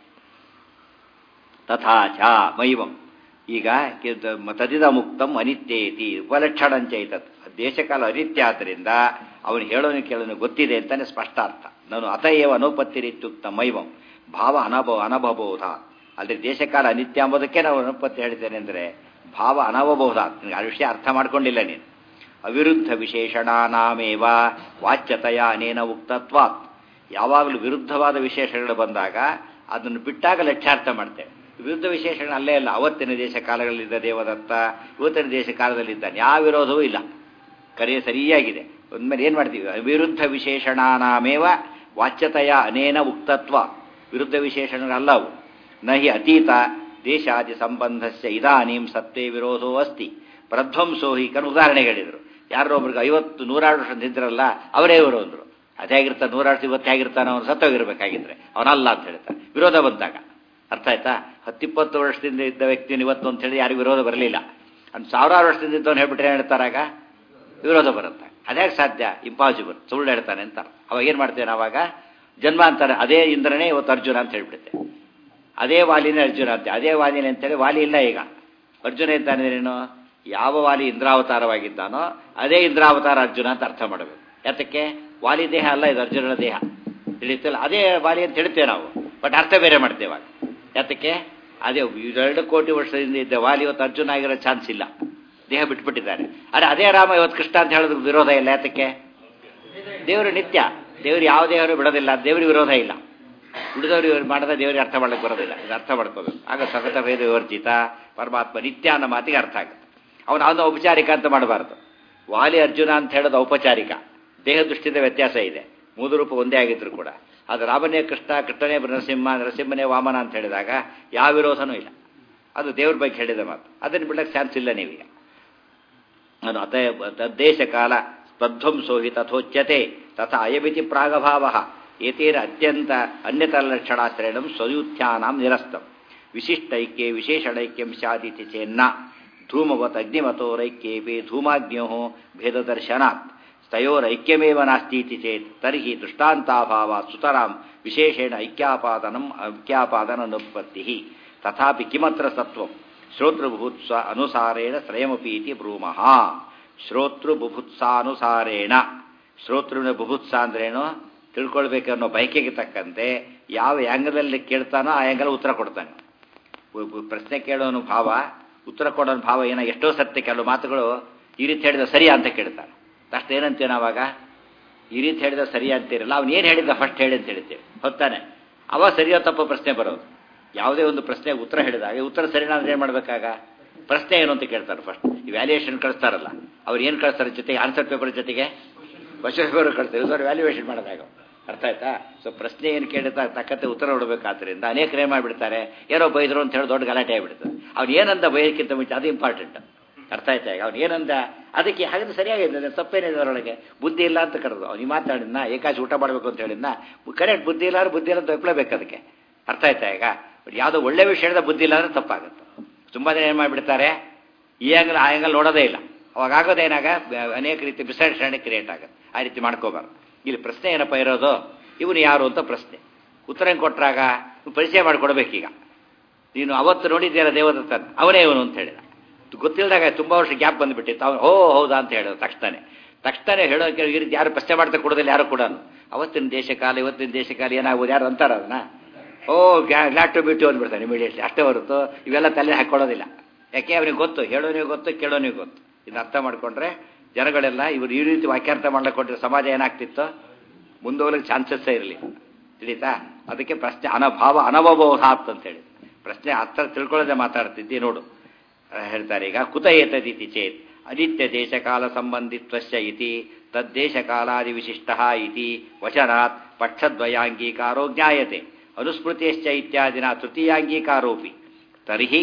ತಥಾ ಚ ಮೈವಂ ಈಗ ಕಿದ್- ತದಿದ ಮುಕ್ತಂ ಅನಿತ್ಯೇತಿ ಉಪಲಕ್ಷಣಂಚೈತತ್ ದೇಶಕಾಲ ಅನಿತ್ಯ ಆದ್ದರಿಂದ ಅವನು ಹೇಳೋನು ಕೇಳೋನು ಗೊತ್ತಿದೆ ಅಂತಾನೆ ಸ್ಪಷ್ಟ ಅರ್ಥ ನಾನು ಅತಯೇವ ಅನುಪತ್ತಿರಿತ್ಯುಕ್ತ ಮೈವಂ ಭಾವ ಅನಭವ ಅನಭಬಹುದ ಅಲ್ಲಿ ದೇಶಕಾಲ ಅನಿತ್ಯ ಎಂಬುದಕ್ಕೆ ನಾವು ಅನುಪತ್ತಿ ಹೇಳಿದ್ದೇನೆ ಅಂದರೆ ಭಾವ ಅನವಬಹುದ ನಿನಗೆ ಆ ವಿಷಯ ಅರ್ಥ ಮಾಡ್ಕೊಂಡಿಲ್ಲ ನೀನು ಅವಿರುದ್ಧ ವಿಶೇಷಣಾನಾಮೇವ ವಾಚ್ಯತೆಯ ಅನೇನ ಉಕ್ತತ್ವಾತ್ ಯಾವಾಗಲೂ ವಿರುದ್ಧವಾದ ವಿಶೇಷಗಳು ಬಂದಾಗ ಅದನ್ನು ಬಿಟ್ಟಾಗ ಲಕ್ಷ್ಯಾರ್ಥ ಮಾಡ್ತೇವೆ ವಿರುದ್ಧ ವಿಶೇಷಣ ಅಲ್ಲೇ ಅಲ್ಲ ಅವತ್ತಿನ ದೇಶ ಕಾಲಗಳಲ್ಲಿದ್ದ ದೇವದತ್ತ ಇವತ್ತಿನ ದೇಶ ಕಾಲದಲ್ಲಿದ್ದಾನೆ ಯಾವ ವಿರೋಧವೂ ಇಲ್ಲ ಕರೆ ಸರಿಯಾಗಿದೆ ಒಂದ್ಮೇಲೆ ಏನು ಮಾಡ್ತೀವಿ ಅವಿರುದ್ಧ ವಿಶೇಷಣಾನಾಮೇವ ವಾಚ್ಯತೆಯ ಅನೇನ ಉಕ್ತತ್ವ ವಿರುದ್ಧ ವಿಶೇಷಣಗಳಲ್ಲ ಅವು ನ ಹಿ ಅತೀತ ದೇಶಾದಿ ಸಂಬಂಧಸ್ಯ ಇದಾನೀಂ ಸತ್ಯೇ ವಿರೋಧೋ ಅಸ್ತಿ ಪ್ರಧ್ವಂಸೋ ಹಿ ಕನ್ ಉದಾಹರಣೆ ಹೇಳಿದರು ಯಾರೋ ಒಬ್ರಿಗೆ ಐವತ್ತು ನೂರಾರು ವರ್ಷ ನಿಂತಿರಲ್ಲ ಅವರೇ ಇವರು ಅಂದರು ಅದೇ ಆಗಿರ್ತಾನೆ ನೂರಾರು ವರ್ಷ ಇವತ್ತು ಹೇಗಿರ್ತಾನೆ ಅವನು ಸತ್ತೋಗಿರ್ಬೇಕಾಗಿದ್ರೆ ಅವನಲ್ಲ ಅಂತ ಹೇಳ್ತಾನೆ ವಿರೋಧ ಬಂದಾಗ ಅರ್ಥ ಆಯ್ತಾ ಹತ್ತಿಪ್ಪತ್ತು ವರ್ಷದಿಂದ ಇದ್ದ ವ್ಯಕ್ತಿಯನ್ನು ಇವತ್ತು ಅಂತ ಹೇಳಿ ಯಾರಿಗೂ ವಿರೋಧ ಬರಲಿಲ್ಲ ಅವ್ನು ಸಾವಿರಾರು ವರ್ಷದಿಂದ ಇದ್ದವನು ಹೇಳ್ಬಿಟ್ರೆ ಏನು ಹೇಳ್ತಾರಾಗ ವಿರೋಧ ಬರುತ್ತೆ ಅದೇ ಸಾಧ್ಯ ಇಂಪಾಸಿಬಲ್ ಸುಳ್ಳು ಹೇಳ್ತಾನೆ ಅಂತ ಅವಾಗ ಏನು ಮಾಡ್ತೇನೆ ಅವಾಗ ಜನ್ಮ ಅಂತಾರೆ ಅದೇ ಇಂದ್ರನೇ ಇವತ್ತು ಅರ್ಜುನ ಅಂತ ಹೇಳ್ಬಿಡುತ್ತೆ ಅದೇ ವಾಲಿನೇ ಅರ್ಜುನ ಅಂತ ಅದೇ ವಾಲಿನೇ ಅಂತೇಳಿ ವಾಲಿ ಇಲ್ಲ ಈಗ ಅರ್ಜುನ ಇದ್ದಾನೆ ಏನು ಯಾವ ವಾಲಿ ಇಂದ್ರಾವತಾರವಾಗಿದ್ದಾನೋ ಅದೇ ಇಂದ್ರಾವತಾರ ಅರ್ಜುನ ಅಂತ ಅರ್ಥ ಮಾಡಬೇಕು ಯಾತಕ್ಕೆ ವಾಲಿ ದೇಹ ಅಲ್ಲ ಇದು ಅರ್ಜುನನ ದೇಹ ತಿಳಿತಿಲ್ಲ ಅದೇ ವಾಲಿ ಅಂತ ಹೇಳ್ತೇವೆ ನಾವು ಬಟ್ ಅರ್ಥ ಬೇರೆ ಮಾಡ್ತೇವೆ ಆಗ. ಯಾತಕ್ಕೆ ಅದೇ ಎರಡು ಕೋಟಿ ವರ್ಷದಿಂದ ಇದ್ದ ವಾಲಿ ಇವತ್ತು ಅರ್ಜುನ ಆಗಿರೋ ಚಾನ್ಸ್ ಇಲ್ಲ ದೇಹ ಬಿಟ್ಬಿಟ್ಟಿದ್ದಾರೆ ಅರೆ ಅದೇ ರಾಮ ಇವತ್ತು ಕೃಷ್ಣ ಅಂತ ಹೇಳೋದಕ್ಕೆ ವಿರೋಧ ಇಲ್ಲ ಯಾತಕ್ಕೆ ದೇವರು ನಿತ್ಯ ದೇವರು ಯಾವ ದೇವರು ಬಿಡೋದಿಲ್ಲ ದೇವರಿಗೆ ವಿರೋಧ ಇಲ್ಲ ಉಳಿದವರು ಇವ್ರು ಮಾಡದ ದೇವರಿಗೆ ಅರ್ಥ ಮಾಡ್ಲಿಕ್ಕೆ ಬರೋದಿಲ್ಲ ಇದು ಅರ್ಥ ಮಾಡ್ಕೋಬೇಕು ಆಗ ಸತತ ಭೇದ ವಿವರ್ಜಿತ ಪರಮಾತ್ಮ ನಿತ್ಯ ಅನ್ನೋ ಮಾತಿಗೆ ಅರ್ಥ ಆಗುತ್ತೆ ಅವನು ಅವನು ಔಪಚಾರಿಕ ಅಂತ ಮಾಡಬಾರ್ದು ವಾಲಿ ಅರ್ಜುನ ಅಂತ ಹೇಳೋದು ಔಪಚಾರಿಕ ದೇಹ ದೃಷ್ಟಿಯಿಂದ ವ್ಯತ್ಯಾಸ ಇದೆ ಮೂರು ರೂಪ ಒಂದೇ ಆಗಿದ್ರು ಕೂಡ ಅದು ರಾಮನೇ ಕೃಷ್ಣ ಕೃಷ್ಣನೇ ನರಸಿಂಹ ನರಸಿಂಹನೇ ವಾಮನ ಅಂತ ಹೇಳಿದಾಗ ಯಾವ ವಿರೋಧನೂ ಇಲ್ಲ ಅದು ದೇವ್ರ ಬಗ್ಗೆ ಹೇಳಿದ ಮಾತು ಅದನ್ನು ಬಿಡಕ್ಕೆ ಚಾನ್ಸ್ ಇಲ್ಲ ನೀವೀಗ ಅದು ಅತ ತದ್ದೇಶ ಕಾಲ ತದ್ವಂಸೋ ಹಿ ತಥೋಚ್ಯತೆ ತಥ ಅಯಮಿತಿ ಪ್ರಾಗಭಾವ ಏತೇನ ಅತ್ಯಂತ ಅನ್ಯತಲಕ್ಷಣಾಶ್ರಯಣಂ ಸ್ವಯೂಥ್ಯಾನಾಂ ನಿರಸ್ತಂ ವಿಶಿಷ್ಟೈಕ್ಯೆ ವಿಶೇಷಣೈಕ್ಯಂ ಸ್ಯಾದಿತಿ ಚೇನ್ನ ಧೂಮವತ್ ಅಗ್ನಿಮತೋರೈಕ್ಯೇಪಿ ಧೂಮಾಗ್ನ್ಯೋ ಭೇದದರ್ಶನಾತ್ ತಯೋರೈಕ್ಯಮೇವ ನಾಸ್ತೀತಿ ಚೇತ್ ತರ್ಹಿ ದೃಷ್ಟಾಂತಾಭಾವ ಸುತರಾಂ ವಿಶೇಷೇಣ ಐಕ್ಯಾಪಾದನಂ ಐಕ್ಯಾಪಾದನನುತ್ಪತ್ತಿ ತಥಾಪಿ ಕಿಮತ್ರ ಸತ್ವಂ ಶ್ರೋತೃಬುಭುತ್ಸ ಅನುಸಾರೇಣ ತ್ರಯಮಪಿ ಇತಿ ಬ್ರೂಮಃ ಶ್ರೋತೃಬುಭುತ್ಸಾನುಸಾರೇಣ ಶ್ರೋತೃವಿನ ಬುಭುತ್ಸ ಅಂದ್ರೇನು ತಿಳ್ಕೊಳ್ಬೇಕನ್ನೋ ಬಯಕೆಗೆ ತಕ್ಕಂತೆ ಯಾವ ಆ್ಯಂಗಲಲ್ಲಿ ಕೇಳ್ತಾನೋ ಆ ಆ್ಯಂಗಲ್ ಉತ್ತರ ಕೊಡ್ತಾನೆ ಉ- ಉ- ಪ್ರಶ್ನೆ ಕೇಳೋನು ಭಾವ ಉತ್ತರ ಕೊಡೋನು ಭಾವ ಏನೋ ಎಷ್ಟೋ ಸತ್ಯ ಕೆಲವು ಮಾತುಗಳು ಈ ರೀತಿ ಹೇಳಿದ ಸರಿಯಾ ಅಂತ ಕೇಳ್ತಾನೆ ತಕ್ಷಣ ಏನಂತೀವಿ ನಾವಾಗ ಈ ರೀತಿ ಹೇಳಿದ ಸರಿ ಅಂತೀರಲ್ಲ ಅವ್ನು ಏನು ಹೇಳಿದ ಫಸ್ಟ್ ಹೇಳಿ ಅಂತ ಹೇಳ್ತೇವೆ ಹೊತ್ತಾನೆ ಅವಾಗ ಸರಿಯೋ ತಪ್ಪೋ ಪ್ರಶ್ನೆ ಬರೋದು ಯಾವುದೇ ಒಂದು ಪ್ರಶ್ನೆಗೆ ಉತ್ತರ ಹೇಳಿದಾಗ ಈ ಉತ್ತರ ಸರಿನಾ ಅಂದ್ರೆ ಏನು ಮಾಡಬೇಕಾಗ ಪ್ರಶ್ನೆ ಏನು ಅಂತ ಕೇಳ್ತಾರೆ ಫಸ್ಟ್ ಈ ವ್ಯಾಲ್ಯೂಯೇಷನ್ ಕಳಿಸ್ತಾರಲ್ಲ ಅವ್ರು ಏನು ಕಳಿಸ್ತಾರೆ ಜೊತೆಗೆ ಆನ್ಸರ್ ಪೇಪರ್ ಜೊತೆಗೆ ಕ್ವಶನ್ ಪೇಪರ್ ಕಳಿಸ್ತಾರೆ ಸರ್ ವ್ಯಾಲ್ಯೂಯೇಷನ್ ಮಾಡಿದಾಗ ಅರ್ಥ ಆಯ್ತಾ ಸೊ ಪ್ರಶ್ನೆ ಏನು ಕೇಳಿದ ತಕ್ಕಂತೆ ಉತ್ತರ ಕೊಡಬೇಕಾದ್ರಿಂದ ಅನೇಕರು ಏನು ಮಾಡಿಬಿಡ್ತಾರೆ ಏನೋ ಬೈದರು ಅಂತ ಹೇಳಿ ದೊಡ್ಡ ಗಲಾಟೆ ಆಗಿಬಿಡ್ತದೆ ಅವ್ನು ಏನಂದ ಬೈಯಕ್ಕಿಂತ ಮುಂಚೆ ಅದು ಇಂಪಾರ್ಟೆಂಟ್ ಅರ್ಥ ಆಯ್ತಾ ಈಗ ಅವ್ನು ಏನಂದ ಅದಕ್ಕೆ ಹಾಗಾದ್ರೆ ಸರಿಯಾಗಿದೆ ತಪ್ಪೇನಿದೆ ಅದರೊಳಗೆ ಬುದ್ಧಿ ಇಲ್ಲ ಅಂತ ಕರೆದು ಅವ್ನು ಮಾತಾಡಿದ್ನ ಏಕಾಶಿ ಊಟ ಮಾಡಬೇಕು ಅಂತ ಹೇಳಿದ್ನ ಕರೆಕ್ಟ್ ಬುದ್ಧಿ ಇಲ್ಲ ಅಂದ್ರೆ ಬುದ್ಧಿ ಇಲ್ಲ ಅಂತ ಒಪ್ಲೇಬೇಕು ಅದಕ್ಕೆ ಅರ್ಥ ಆಯ್ತಾ ಈಗ ಬಟ್ ಯಾವುದೋ ಒಳ್ಳೆ ವಿಷಯದ ಬುದ್ಧಿ ಇಲ್ಲ ಅಂದ್ರೆ ತಪ್ಪಾಗುತ್ತೆ ತುಂಬ ಜನ ಏನು ಮಾಡಿಬಿಡ್ತಾರೆ ಈ ಆಂಗಲ್ ಆ ಆಂಗಲ್ ನೋಡೋದೇ ಇಲ್ಲ ಅವಾಗ ಆಗೋದೇನಾಗ ಬ- ಅನೇಕ ರೀತಿ ಮಿಸ್ಅಂಡರ್ಸ್ಟ್ಯಾಂಡಿಂಗ್ ಕ್ರಿಯೇಟ್ ಆಗುತ್ತೆ ಆ ರೀತಿ ಮಾಡ್ಕೋಬಾರ್ದು ಇಲ್ಲಿ ಪ್ರಶ್ನೆ ಏನಪ್ಪ ಇರೋದು ಇವನು ಯಾರು ಅಂತ ಪ್ರಶ್ನೆ ಉತ್ತರ ಹೆಂಗ್ ಕೊಟ್ರಾಗ ನೀವು ಪರಿಚಯ ಮಾಡಿಕೊಡ್ಬೇಕೀಗ ನೀನು ಅವತ್ತು ನೋಡಿದ್ದೀರ ದೇವದತ್ತ ಅವನೇ ಇವನು ಅಂತ ಹೇಳಿದ ಗೊತ್ತಿಲ್ಲದಾಗ ತುಂಬ ವರ್ಷ ಗ್ಯಾಪ್ ಬಂದುಬಿಟ್ಟಿತ್ತು ಅವನು ಓ ಹೌದಾ ಅಂತ ಹೇಳಿದ ತಕ್ಷಣನೇ ತಕ್ಷಣ ಹೇಳೋಕೆ ಈ ರೀತಿ ಯಾರು ಪ್ರಶ್ನೆ ಮಾಡ್ತಾ ಕೊಡೋದಿಲ್ಲ ಯಾರು ಕೂಡ ಅವತ್ತಿನ ದೇಶಕಾಲ ಇವತ್ತಿನ ದೇಶಕಾಲ ಏನಾಗ್ಬೋದು ಯಾರು ಅಂತಾರ ಅದನ್ನ ಓ ಗ್ಲಾಡ್ ಟು ಬ್ಯೂಟಿ ಅಂದ್ಬಿಡ್ತಾನೆ ಇಮಿಡಿಯೇಟ್ಲಿ ಅಷ್ಟೇ ಹೊರತು ಇವೆಲ್ಲ ತಲೆ ಹಾಕೊಳ್ಳೋದಿಲ್ಲ ಯಾಕೆ ಅವನಿಗೆ ಗೊತ್ತು ಹೇಳೋನಿಗೆ ಗೊತ್ತು ಕೇಳೋನಿಗೆ ಗೊತ್ತು ಇದನ್ನ ಅರ್ಥ ಮಾಡ್ಕೊಂಡ್ರೆ ಜನಗಳೆಲ್ಲ ಇವರು ಈ ರೀತಿ ವಾಕ್ಯಾರ್ಥ ಮಾಡ್ಲಿಕ್ಕೆ ಕೊಟ್ಟರೆ ಸಮಾಜ ಏನಾಗ್ತಿತ್ತು ಮುಂದೋಗ್ಲಿಕ್ಕೆ ಚಾನ್ಸಸ್ಸೇ ಇರಲಿ ತಿಳಿತಾ ಅದಕ್ಕೆ ಪ್ರಶ್ನೆ ಅನಭಾವ ಅನವಬೋಧಾತ್ ಅಂತ ಹೇಳಿ ಪ್ರಶ್ನೆ ಹತ್ರ ತಿಳ್ಕೊಳ್ಳದೆ ಮಾತಾಡ್ತಿದ್ದಿ ನೋಡು ಆ, ಹೇಳ್ತಾರೆ ಈಗ ಕುತ ಏತದಿತಿ ಚೇತ್ ಅನಿತ್ಯ ದೇಶಕಾಲ ಸಂಬಂಧಿತ್ವಸ್ಯ ಇತಿ ತದ್ದೇಶಕಾಲಾದಿ ವಿಶಿಷ್ಟ ಇತಿ ವಚನಾತ್ ಪಕ್ಷದ್ವಯಾಂಗೀಕಾರೋ ಜ್ಞಾಯತೆ ಅನುಸ್ಮೃತಿಯಶ್ಚ ಇತ್ಯಾದಿನ ತೃತೀಯಾಂಗೀಕಾರೋಪಿ ತರ್ಹಿ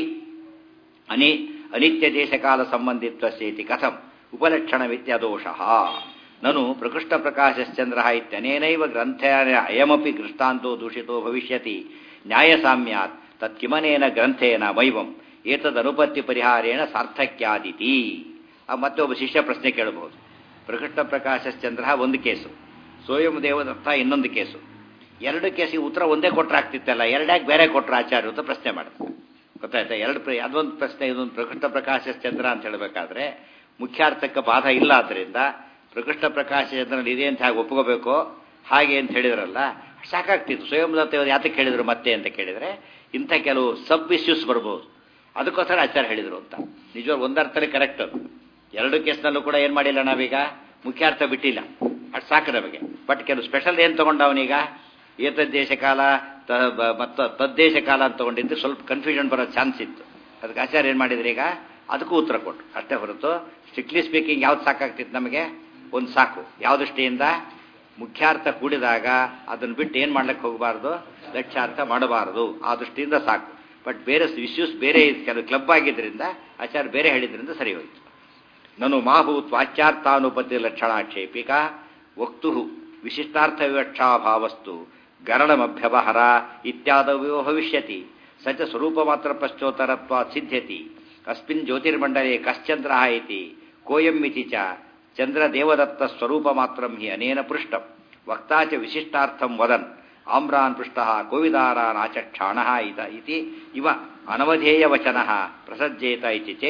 ಅನಿ ಅನಿತ್ಯ ದೇಶಕಾಲ ಸಂಬಂಧಿತ್ವಸ್ಯೇತಿ ಕಥಂ ಉಪಲಕ್ಷಣವಿತ್ಯದೋಷಃ ನನು ಪ್ರಕೃಷ್ಟ ಪ್ರಕಾಶಶ್ಚಂದ್ರ ಇತ್ಯನೇನೈವ ಗ್ರಂಥೇನ ಅಯಮಪಿ ದೃಷ್ಟಾಂತೋ ದೂಷಿತೋ ಭವಿಷ್ಯತಿ ನ್ಯಾಯಸಾಮ್ಯಾತ್ ತತ್ಕಿಮನೇನ ಗ್ರಂಥೇನ ವೈವಂ ಏತದನುಪತ್ತಿ ಪರಿಹಾರೇಣ ಸಾರ್ಥಕ್ಯಾದಿತಿ ಆ ಮತ್ತೆ ಒಬ್ಬ ಶಿಷ್ಯ ಪ್ರಶ್ನೆ ಕೇಳಬಹುದು ಪ್ರಕೃಷ್ಟ ಪ್ರಕಾಶಶ್ಚಂದ್ರ ಒಂದು ಕೇಸು ಸ್ವಯಂ ದೇವದತ್ತ ಇನ್ನೊಂದು ಕೇಸು ಎರಡು ಕೇಸಿಗೆ ಉತ್ತರ ಒಂದೇ ಕೊಟ್ರೆ ಆಗ್ತಿತ್ತಲ್ಲ ಎರಡ್ಯಾಕೆ ಬೇರೆ ಕೊಟ್ರೆ ಆಚಾರ್ಯ ಅಂತ ಪ್ರಶ್ನೆ ಮಾಡ್ತಾರೆ ಗೊತ್ತಾಯ್ತಾ ಎರಡು ಪ್ರ ಅದೊಂದು ಪ್ರಶ್ನೆ ಇದೊಂದು ಪ್ರಕೃಷ್ಟ ಪ್ರಕಾಶ ಚಂದ್ರ ಅಂತ ಹೇಳಬೇಕಾದ್ರೆ ಮುಖ್ಯಾರ್ಥಕ್ಕೆ ಬಾಧ ಇಲ್ಲ ಆದ್ದರಿಂದ ಪ್ರಕೃಷ್ಟ ಪ್ರಕಾಶ ಚಂದ್ರನಲ್ಲಿ ಇದೆ ಅಂತ ಹಾಗೆ ಒಪ್ಕೋಬೇಕು ಹಾಗೆ ಅಂತ ಹೇಳಿದ್ರಲ್ಲ ಸಾಕಾಗ್ತಿತ್ತು ಸ್ವಯಂ ದತ್ತವರು ಯಾತಕ್ಕೆ ಹೇಳಿದ್ರು ಮತ್ತೆ ಅಂತ ಕೇಳಿದರೆ ಇಂಥ ಕೆಲವು ಸಬ್ ಇಶ್ಯೂಸ್ ಬರ್ಬೋದು ಅದಕ್ಕೋಸ್ಕರ ಆಚಾರ್ಯ ಹೇಳಿದರು ಅಂತ ನಿಜವಾಗ್ ಒಂದರ್ಥದಲ್ಲಿ ಕರೆಕ್ಟ್ ಅದು ಎರಡು ಕೇಸ್ನಲ್ಲೂ ಕೂಡ ಏನು ಮಾಡಿಲ್ಲ ನಾವೀಗ ಮುಖ್ಯಾರ್ಥ ಬಿಟ್ಟಿಲ್ಲ ಅದು ಸಾಕು ನಮಗೆ ಬಟ್ ಕೆಲವು ಸ್ಪೆಷಲ್ ಏನು ತಗೊಂಡ ಅವನೀಗ ಏತದ್ದೇಶ ಕಾಲ ತ ಬ- ಮತ್ತು ತದ್ದೇಶ ಕಾಲ ಅಂತ ತಗೊಂಡಿದ್ದು ಸ್ವಲ್ಪ ಕನ್ಫ್ಯೂಷನ್ ಬರೋ ಚಾನ್ಸ್ ಇತ್ತು ಅದಕ್ಕೆ ಆಚಾರ್ಯ ಏನು ಮಾಡಿದ್ರು ಈಗ ಅದಕ್ಕೂ ಉತ್ತರ ಕೊಟ್ಟರು ಅಷ್ಟೇ ಹೊರತು ಸ್ಟ್ರಿಕ್ಟ್ಲಿ ಸ್ಪೀಕಿಂಗ್ ಯಾವ್ದು ಸಾಕಾಗ್ತಿತ್ತು ನಮಗೆ ಒಂದು ಸಾಕು ಯಾವ ದೃಷ್ಟಿಯಿಂದ ಮುಖ್ಯಾರ್ಥ ಕೂಡಿದಾಗ ಅದನ್ನು ಬಿಟ್ಟು ಏನು ಮಾಡ್ಲಿಕ್ಕೆ ಹೋಗಬಾರ್ದು ಲಕ್ಷ್ಯಾರ್ಥ ಮಾಡಬಾರದು ಆ ದೃಷ್ಟಿಯಿಂದ ಸಾಕು ಬಟ್ ಬೇರೆ ಇಶ್ಯೂಸ್ ಬೇರೆ ಕೆಲವು ಕ್ಲಬ್ ಆಗಿದ್ದರಿಂದ ಆಚಾರ್ಯ ಬೇರೆ ಹೇಳಿದ್ರಿಂದ ಸರಿ ಹೋಯಿತು ನನು ಮಾಭೂತ್ ವಾಚ್ಯಾರ್ಥಾನುಪತಿ ಲಕ್ಷಣಾಕ್ಷೇಪಿಕ ವಕ್ತು ವಿಶಿಷ್ಟಾರ್ಥ ವಿವಕ್ಷಾಭಾವಸ್ತು ಗರಣಮಭ್ಯವಹರ ಇತ್ಯಾದವ್ಯೋ ಭವಿಷ್ಯತಿ ಸಚ ಸ್ವರೂಪ ಮಾತ್ರ ಪಶ್ಚೋತ್ತರತ್ವ ಸಿದ್ಧ್ಯತಿ ಅಸ್ಮಿನ್ ಜ್ಯೋತಿರ್ಮಂಡಲೆ ಕಶ್ಚಂದ್ರ ಇತಿ ಕೋಯಂ ಇತಿ ಚ ಚಂದ್ರ ದೇವದತ್ತ ಸ್ವರೂಪ ಮಾತ್ರಂ ಹಿ ಅನೇನ ಪೃಷ್ಟಂ ವಕ್ತಾ ಚ ವಿಶಿಷ್ಟಾರ್ಥಂ ವದನ್ ಆಮ್ರಾನ್ ಪೃಷ್ಟ ಕೋವಿದಾರಾನ್ ಆಚಕ್ಷಾಣ ಇತ ಇತಿ ಇವ ಅನವಧೇಯ ವಚನ ಪ್ರಸಜ್ಜೇತ ಇತಿ ಚೇತ್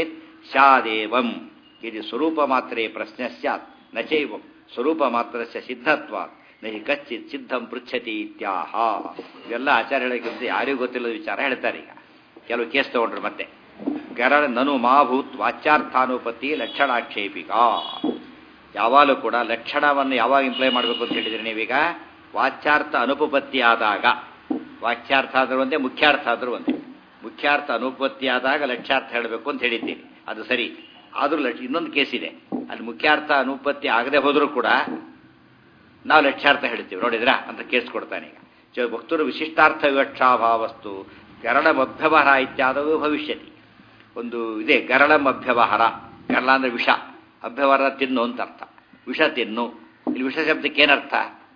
ಸ್ಯಾದೇವಂ ಇದು ಸ್ವರೂಪ ಮಾತ್ರೇ ಪ್ರಶ್ನೆ ಸ್ಯಾತ್ ನ ಚೈವಂ ಸ್ವರೂಪ ಮಾತ್ರಸ್ಯ ಸಿದ್ಧತ್ವಾತ್ ನಹಿ ಕಚ್ಚಿತ್ ಸಿದ್ಧಂ ಪೃಚ್ಛತಿ ಇತ್ಯಾಹ ಇವೆಲ್ಲ ಆಚಾರ್ಯಗಳಿಗಿಂತ ಯಾರಿಗೂ ಗೊತ್ತಿಲ್ಲದ ವಿಚಾರ ಹೇಳ್ತಾರೆ ಈಗ ಕೆಲವು ಕೇಸ್ ತಗೊಂಡ್ರು ಮತ್ತೆ ಗರಳ ನನು ಮಾಭೂತ್ ವಾಚ್ಯಾರ್ಥಾನುಪತ್ತಿ ಲಕ್ಷಣಾಕ್ಷೇಪಿಕಾ ಯಾವಾಗಲೂ ಕೂಡ ಲಕ್ಷಣವನ್ನು ಯಾವಾಗ ಇಂಪ್ಲೈ ಮಾಡಬೇಕು ಅಂತ ಹೇಳಿದ್ರೆ ನೀವೀಗ ವಾಚ್ಯಾರ್ಥ ಅನುಪಪತ್ತಿ ಆದಾಗ ವಾಚ್ಯಾರ್ಥ ಆದರೂ ಒಂದೇ ಮುಖ್ಯಾರ್ಥ ಆದರೂ ಒಂದೇ ಮುಖ್ಯಾರ್ಥ ಅನುಪಪತ್ತಿ ಆದಾಗ ಲಕ್ಷ್ಯಾರ್ಥ ಹೇಳಬೇಕು ಅಂತ ಹೇಳಿದ್ದೀನಿ ಅದು ಸರಿ ಆದರೂ ಲಕ್ಷ ಇನ್ನೊಂದು ಕೇಸ್ ಇದೆ ಅಲ್ಲಿ ಮುಖ್ಯಾರ್ಥ ಅನುಪತ್ತಿ ಆಗದೆ ಹೋದರೂ ಕೂಡ ನಾವು ಲಕ್ಷ್ಯಾರ್ಥ ಹೇಳ್ತೀವಿ ನೋಡಿದ್ರಾ ಅಂತ ಕೇಸ್ ಕೊಡ್ತಾನೆ ಈಗ ಚ- ಭಕ್ತರು ವಿಶಿಷ್ಟಾರ್ಥ ವಿವಕ್ಷಾಭಾವಸ್ತು ಗರಳಮಭ್ಯವಹಾರ ಇತ್ಯಾದವು ಭವಿಷ್ಯತಿ ಒಂದು ಇದೆ ಗರಳಮಭ್ಯವಹಾರ ಗರಳ ಅಂದ್ರೆ ವಿಷ ಅಭ್ಯವಹಾರ ತಿನ್ನು ಅಂತ ಅರ್ಥ ವಿಷ ತಿನ್ನು ಇಲ್ಲಿ ವಿಷ ಶಬ್ದಕ್ಕೆ ಏನರ್ಥ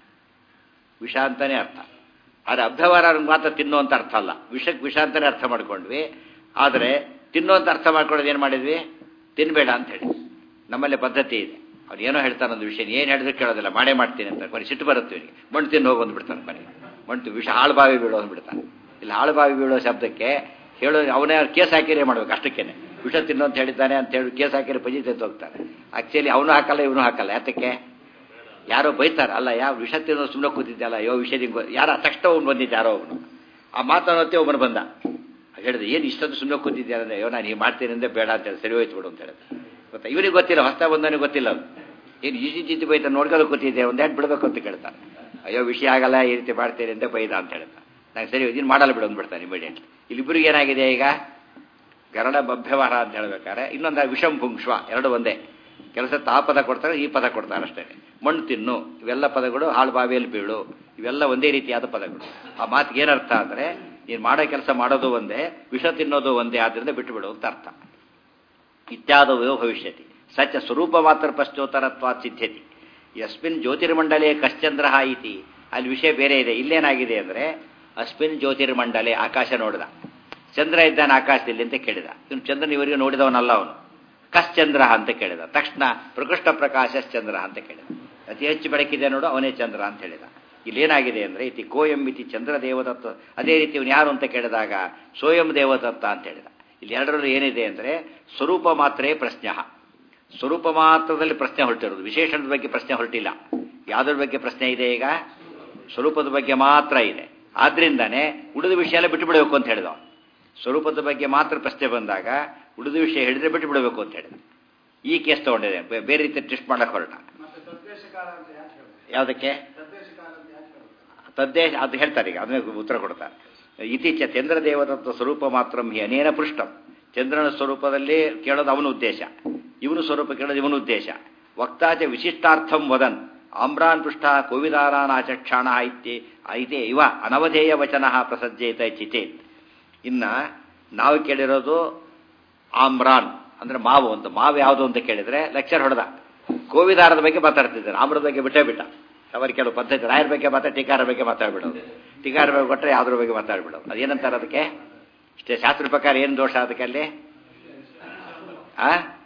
ವಿಷ ಅಂತಾನೆ ಅರ್ಥ ಆದರೆ ಅಭ್ಯವಹಾರ ಮಾತ್ರ ತಿನ್ನು ಅಂತ ಅರ್ಥ ಅಲ್ಲ ವಿಷಕ್ಕೆ ವಿಷ ಅಂತಾನೆ ಅರ್ಥ ಮಾಡ್ಕೊಂಡ್ವಿ ಆದರೆ ತಿನ್ನು ಅಂತ ಅರ್ಥ ಮಾಡ್ಕೊಳ್ಳೋದು ಏನು ಮಾಡಿದ್ವಿ ತಿನ್ಬೇಡ ಅಂತ ಹೇಳಿ ನಮ್ಮಲ್ಲಿ ಪದ್ಧತಿ ಇದೆ ಅವ್ನು ಏನೋ ಹೇಳ್ತಾನೆ ಒಂದು ವಿಷಯ ಏನು ಹೇಳಿದ್ರೆ ಕೇಳೋದಿಲ್ಲ ಮಾಡೇ ಮಾಡ್ತೀನಿ ಅಂತ ಬರೀ ಸಿಟ್ಟು ಬರುತ್ತೆ ಇವನಿಗೆ ಮಣ್ಣು ತಿನ್ನು ಹೋಗಿ ಅಂದ್ಬಿಡ್ತಾನೆ ಬರೀ ಮಣ್ಣು ವಿಷ ಹಾಳು ಬಾವಿ ಬೀಳೋ ಅಂದ್ಬಿಡ್ತಾನೆ ಇಲ್ಲಿ ಹಾಳು ಬಾವಿ ಬೀಳೋ ಶಬ್ದಕ್ಕೆ ಹೇಳೋ ಅವನೇ ಕೇಸ್ ಹಾಕಿರೇ ಮಾಡ್ಬೇಕು ಅಷ್ಟಕ್ಕೇನೆ ವಿಷ ತಿನ್ನು ಅಂತ ಹೇಳಿದ್ದಾನೆ ಅಂತ ಹೇಳಿ ಕೇಸ್ ಹಾಕಿರಿ ಪಜಿ ತೆಗೆದು ಹೋಗ್ತಾನೆ ಆಕ್ಚುಲಿ ಅವನು ಹಾಕಲ್ಲ ಇವನು ಹಾಕಲ್ಲ ಯಾತಕ್ಕೆ ಯಾರೋ ಬೈತಾರ ಅಲ್ಲ ಯಾವ ವಿಷ ತಿನ್ನೋ ಸುಮ್ಮನೆ ಕೂತಿದ್ದಲ್ಲ ಅಯ್ಯೋ ವಿಷಯ ನಿಂಗೆ ಯಾರ ತಕ್ಷಣ ಅವ್ನು ಬಂದಿದ್ದ ಯಾರೋ ಅವನು ಆ ಮಾತಾಡೋತ್ತೆ ಒಬ್ಬನು ಬಂದ ಹೇಳಿದೆ ಏನು ಇಷ್ಟೊಂದು ಸುಮ್ಮನೆ ಕೂತಿದ್ಯಾರ ಅಂದ್ರೆ ಅಯ್ಯೋ ನಾನು ಹೀಗೆ ಮಾಡ್ತೀನಿ ಅಂದ್ರೆ ಬೇಡ ಅಂತ ಹೇಳಿ ಸರಿ ಹೋಯ್ತು ಬಿಡು ಅಂತ ಹೇಳಿದೆ ಗೊತ್ತಾ ಇವನಿಗೆ ಗೊತ್ತಿಲ್ಲ ಹೊಸ ಬಂದವನಿಗೆ ಗೊತ್ತಿಲ್ಲ ಅದು ಏನು ಈಸಿ ಜಿದ್ದು ಬೈತ ನೋಡ್ಕೊಂಡು ಕೂತಿದ್ದೆ ಒಂದು ಎರಡು ಬಿಡಬೇಕು ಅಂತ ಕೇಳ್ತಾನೆ ಅಯ್ಯೋ ವಿಷಯ ಆಗಲ್ಲ ಈ ರೀತಿ ಮಾಡ್ತೀನಿ ಅಂತ ಬೈದ ಅಂತ ಹೇಳ್ತಾನೆ ನಂಗೆ ಸರಿ ಇದನ್ನು ಮಾಡಲ್ಲ ಬಿಡು ಅಂದ್ಬಿಡ್ತಾನೆ ಇಮಿಡಿಯೇಟ್ ಇಲ್ಲಿಬ್ಬರಿಗೆ ಏನಾಗಿದೆ ಈಗ ಗರಡ ಬಭ್ಯವಹಾರ ಅಂತ ಹೇಳ್ಬೇಕಾದ್ರೆ ಇನ್ನೊಂದು ವಿಷಂ ಪುಂಕ್ಷ್ವ ಎರಡು ಒಂದೇ ಕೆಲಸ ಆ ಪದ ಕೊಡ್ತಾರೆ ಈ ಪದ ಕೊಡ್ತಾರೆ ಅಷ್ಟೇ ಮಣ್ಣು ತಿನ್ನು ಇವೆಲ್ಲ ಪದಗಳು ಹಾಳು ಬಾವಿಯಲ್ಲಿ ಬೀಳು ಇವೆಲ್ಲ ಒಂದೇ ರೀತಿಯಾದ ಪದಗಳು ಆ ಮಾತಿಗೆ ಏನರ್ಥ ಅಂದರೆ ನೀನು ಮಾಡೋ ಕೆಲಸ ಮಾಡೋದು ಒಂದೇ ವಿಷ ತಿನ್ನೋದು ಒಂದೇ ಆದ್ದರಿಂದ ಬಿಟ್ಟು ಬಿಡು ಅಂತ ಅರ್ಥ ಇತ್ಯಾದವೋ ಭವಿಷ್ಯತಿ ಸಚ ಸ್ವರೂಪ ಮಾತ್ರ ಪಶ್ಚೋತ್ತರತ್ವಾತ್ ಸಿದ್ಧ್ಯತಿ ಯಸ್ಮಿನ್ ಜ್ಯೋತಿರ್ಮಂಡಲೇ ಕಶ್ಚಂದ್ರ ಇತಿ ಅಲ್ಲಿ ವಿಷಯ ಬೇರೆ ಇದೆ ಇಲ್ಲೇನಾಗಿದೆ ಅಂದರೆ ಅಸ್ಮಿನ್ ಜ್ಯೋತಿರ್ಮಂಡಲೆ ಆಕಾಶ ನೋಡಿದ ಚಂದ್ರ ಇದ್ದಾನೆ ಆಕಾಶದಲ್ಲಿ ಅಂತ ಕೇಳಿದ ಇವನು ಚಂದ್ರನ ಇವರಿಗೆ ನೋಡಿದವನಲ್ಲ ಅವನು ಕಶ್ಚಂದ್ರ ಅಂತ ಕೇಳಿದ ತಕ್ಷಣ ಪ್ರಕೃಷ್ಟ ಪ್ರಕಾಶ ಚಂದ್ರ ಅಂತ ಕೇಳಿದ ಅತಿ ಹೆಚ್ಚು ಬೆಳಕಿದೆ ನೋಡು ಅವನೇ ಚಂದ್ರ ಅಂತ ಹೇಳಿದ ಇಲ್ಲೇನಾಗಿದೆ ಅಂದರೆ ಇತಿ ಕೋಯಂ ಇತಿ ಚಂದ್ರ ದೇವದತ್ತ ಅದೇ ರೀತಿ ಇವನು ಯಾರು ಅಂತ ಕೇಳಿದಾಗ ಸೋಯಂ ದೇವದತ್ತ ಅಂತ ಹೇಳಿದ ಇಲ್ಲಿ ಎರಡರಲ್ಲಿ ಏನಿದೆ ಅಂದರೆ ಸ್ವರೂಪ ಮಾತ್ರೇ ಪ್ರಶ್ನ ಸ್ವರೂಪ ಮಾತ್ರದಲ್ಲಿ ಪ್ರಶ್ನೆ ಹೊರಟಿರೋದು ವಿಶೇಷಣದ ಬಗ್ಗೆ ಪ್ರಶ್ನೆ ಹೊರಟಿಲ್ಲ ಯಾವುದ್ರ ಬಗ್ಗೆ ಪ್ರಶ್ನೆ ಇದೆ ಈಗ ಸ್ವರೂಪದ ಬಗ್ಗೆ ಮಾತ್ರ ಇದೆ ಆದ್ರಿಂದಾನೆ ಉಳಿದ ವಿಷಯ ಎಲ್ಲ ಬಿಟ್ಟು ಬಿಡಬೇಕು ಅಂತ ಹೇಳಿದ ಸ್ವರೂಪದ ಬಗ್ಗೆ ಮಾತ್ರ ಪ್ರಶ್ನೆ ಬಂದಾಗ ಉಳಿದ ವಿಷಯ ಹೇಳಿದ್ರೆ ಬಿಟ್ಟು ಬಿಡಬೇಕು ಅಂತ ಹೇಳಿದ ಈ ಕೇಸ್ ತಗೊಂಡಿದೆ ಬೇ- ಬೇರೆ ರೀತಿ ಟೆಸ್ಟ್ ಮಾಡಕ್ಕೆ ಹೊರಟ ಯಾವುದಕ್ಕೆ ತದ್ದೇಶ ಅದು ಹೇಳ್ತಾರೆ ಈಗ ಅದನ್ನ ಉತ್ತರ ಕೊಡ್ತಾರೆ ಇತ್ತೀಚೆ ಚಂದ್ರ ದೇವದತ್ತ ಸ್ವರೂಪ ಮಾತ್ರ ಹಿ ಅನೇನ ಪೃಷ್ಟಂ ಚಂದ್ರನ ಸ್ವರೂಪದಲ್ಲಿ ಕೇಳೋದು ಅವನ ಉದ್ದೇಶ ಇವನು ಸ್ವರೂಪ ಕೇಳೋದು ಇವನ ಉದ್ದೇಶ ವಕ್ತಾಚ ವಿಶಿಷ್ಟಾರ್ಥಂ ವದನ್ ಆಮ್ರಾನ್ ಪೃಷ್ಠ ಕೋವಿದಾರಾನ್ ಆಚಕ್ಷಾಣ ಐತೆ ಐತೆ ಇವ ಅನವಧೇಯ ವಚನ ಪ್ರಸಜ್ಜೇತ ಚಿತೇತ್ ಇನ್ನ ನಾವು ಕೇಳಿರೋದು ಆಮ್ರಾನ್ ಅಂದ್ರೆ ಮಾವು ಅಂತ ಮಾವು ಯಾವುದು ಅಂತ ಕೇಳಿದ್ರೆ ಲೆಕ್ಚರ್ ಹೊಡೆದ ಕೋವಿದಾರದ ಬಗ್ಗೆ ಮಾತಾಡ್ತಿದ್ದಾರೆ ಆಮ್ರದ ಬಗ್ಗೆ ಬಿಟ್ಟೇ ಬಿಟ್ಟ ಅವರಿಗೆ ಕೆಲವು ಪದ್ಧತಿ ರಾಯರ ಬಗ್ಗೆ ಮಾತಾಡಿ ಟೀಕಾರ ಬಗ್ಗೆ ಮಾತಾಡ್ಬಿಡೋದು ಟೀಕಾರ ಬಗ್ಗೆ ಕೊಟ್ಟರೆ ಯಾವ್ದ್ರ ಬಗ್ಗೆ ಮಾತಾಡ್ಬಿಡೋದು ಅದೇನಂತಾರೆ ಅದಕ್ಕೆ ಇಷ್ಟೇ ಶಾಸ್ತ್ರ ಪ್ರಕಾರ ಏನು ದೋಷ ಅದಕ್ಕೆ ಅಲ್ಲಿ ಆ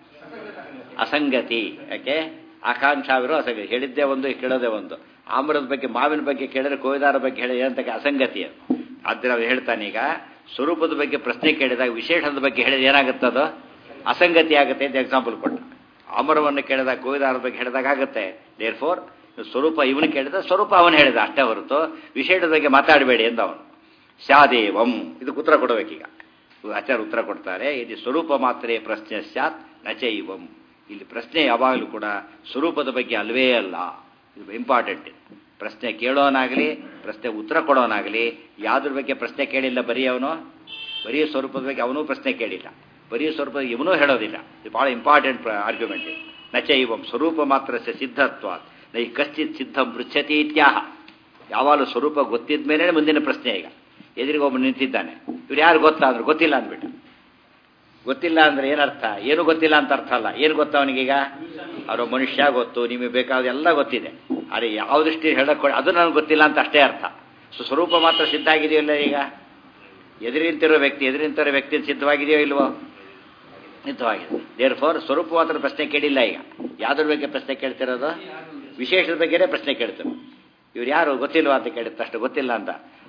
ಅಸಂಗತಿ ಯಾಕೆ ಆಕಾಂಕ್ಷಾವಿರೋ ಅಸಂಗತಿ ಹೇಳಿದ್ದೇ ಒಂದು ಕೇಳೋದೇ ಒಂದು ಆಮ್ರದ ಬಗ್ಗೆ ಮಾವಿನ ಬಗ್ಗೆ ಕೇಳಿದ್ರೆ ಕೋವಿದಾರ ಬಗ್ಗೆ ಹೇಳಿ ಏನಂತ ಅಸಂಗತಿ ಅದು ಆದ್ರೆ ಅವ್ರು ಹೇಳ್ತಾನೆ ಈಗ ಸ್ವರೂಪದ ಬಗ್ಗೆ ಪ್ರಶ್ನೆ ಕೇಳಿದಾಗ ವಿಶೇಷದ ಬಗ್ಗೆ ಹೇಳಿದ್ರೆ ಏನಾಗುತ್ತದು ಅಸಂಗತಿ ಆಗುತ್ತೆ ಅಂತ ಎಕ್ಸಾಂಪಲ್ ಕೊಟ್ಟ ಅಮರವನ್ನು ಕೇಳಿದಾಗ ಕೋವಿದಾರದ ಬಗ್ಗೆ ಹೇಳಿದಾಗ ಆಗುತ್ತೆ ದೇರ್ ಫೋರ್ ಸ್ವರೂಪ ಇವನು ಕೇಳಿದ ಸ್ವರೂಪ ಅವನು ಹೇಳಿದ ಅಷ್ಟೇ ಹೊರತು ವಿಷಯದ ಬಗ್ಗೆ ಮಾತಾಡಬೇಡಿ ಅಂತ ಅವನು ಶಾದೇವಂ ಇದಕ್ಕೆ ಉತ್ತರ ಕೊಡಬೇಕೀಗ ಆಚಾರ್ಯ ಉತ್ತರ ಕೊಡ್ತಾರೆ ಇದು ಸ್ವರೂಪ ಮಾತ್ರೇ ಪ್ರಶ್ನೆ ಸ್ಯಾತ್ ನಚೈವಂ ಇಲ್ಲಿ ಪ್ರಶ್ನೆ ಯಾವಾಗಲೂ ಕೂಡ ಸ್ವರೂಪದ ಬಗ್ಗೆ ಅಲ್ವೇ ಅಲ್ಲ ಇದು ಇಂಪಾರ್ಟೆಂಟ್ ಪ್ರಶ್ನೆ ಕೇಳೋನಾಗಲಿ ಪ್ರಶ್ನೆ ಉತ್ತರ ಕೊಡೋನಾಗಲಿ ಯಾವ್ದ್ರ ಬಗ್ಗೆ ಪ್ರಶ್ನೆ ಕೇಳಿಲ್ಲ ಬರೀ ಅವನು ಬರೀ ಸ್ವರೂಪದ ಬಗ್ಗೆ ಅವನೂ ಪ್ರಶ್ನೆ ಕೇಳಿಲ್ಲ ಬರೀ ಸ್ವರೂಪದ ಇವನೂ ಹೇಳೋದಿಲ್ಲ ಇದು ಭಾಳ ಇಂಪಾರ್ಟೆಂಟ್ ಆರ್ಗ್ಯುಮೆಂಟ್ ಇದು ನಚೈವಂ ಸ್ವರೂಪ ಮಾತ್ರ ಸಿದ್ಧತ್ವ ನೈ ಕಶ್ಚಿತ್ ಸಿದ್ಧಂ ಪೃಚ್ಛತಿ ಇತ್ಯಾಹ ಯಾವಾಗಲೂ ಸ್ವರೂಪ ಗೊತ್ತಿದ ಮೇಲೆ ಮುಂದಿನ ಪ್ರಶ್ನೆ ಈಗ ಎದುರಿಗೆ ಒಬ್ಬ ನಿಂತಿದ್ದಾನೆ ಇವ್ರು ಯಾರು ಗೊತ್ತಾ ಅಂದ್ರೆ ಗೊತ್ತಿಲ್ಲ ಅಂದ್ಬಿಟ್ಟು ಗೊತ್ತಿಲ್ಲ ಅಂದ್ರೆ ಏನರ್ಥ ಏನು ಗೊತ್ತಿಲ್ಲ ಅಂತ ಅರ್ಥ ಅಲ್ಲ ಏನು ಗೊತ್ತ ಅವನಿಗೀಗ ಅವರ ಮನುಷ್ಯ ಗೊತ್ತು ನಿಮಗೆ ಬೇಕಾದ ಎಲ್ಲ ಗೊತ್ತಿದೆ ಆದರೆ ಯಾವ ದೃಷ್ಟಿ ಹೇಳಕ್ಕೆ ಅದು ನನಗೆ ಗೊತ್ತಿಲ್ಲ ಅಂತ ಅಷ್ಟೇ ಅರ್ಥ ಸೊ ಸ್ವರೂಪ ಮಾತ್ರ ಸಿದ್ಧ ಆಗಿದೆಯಲ್ಲ ಈಗ ಎದುರಿಂತಿರೋ ವ್ಯಕ್ತಿ ಎದುರಿಂತಿರೋ ವ್ಯಕ್ತಿ ಸಿದ್ಧವಾಗಿದೆಯೋ ಇಲ್ವೋ ಸಿದ್ಧವಾಗಿದೆ ದೇರ್ ಫೋರ್ ಸ್ವರೂಪ ಮಾತ್ರ ಪ್ರಶ್ನೆ ಕೇಳಿಲ್ಲ ಈಗ ಯಾವ್ದ್ರ ಬಗ್ಗೆ ಪ್ರಶ್ನೆ ಕೇಳ್ತಿರೋದು ವಿಶೇಷದ ಬಗ್ಗೆನೇ ಪ್ರಶ್ನೆ ಕೇಳ್ತಾರೆ ಇವ್ರು ಯಾರು ಗೊತ್ತಿಲ್ವಾ ಅಂತ ಕೇಳಿದ ಅಷ್ಟು ಗೊತ್ತಿಲ್ಲ ಅಂತ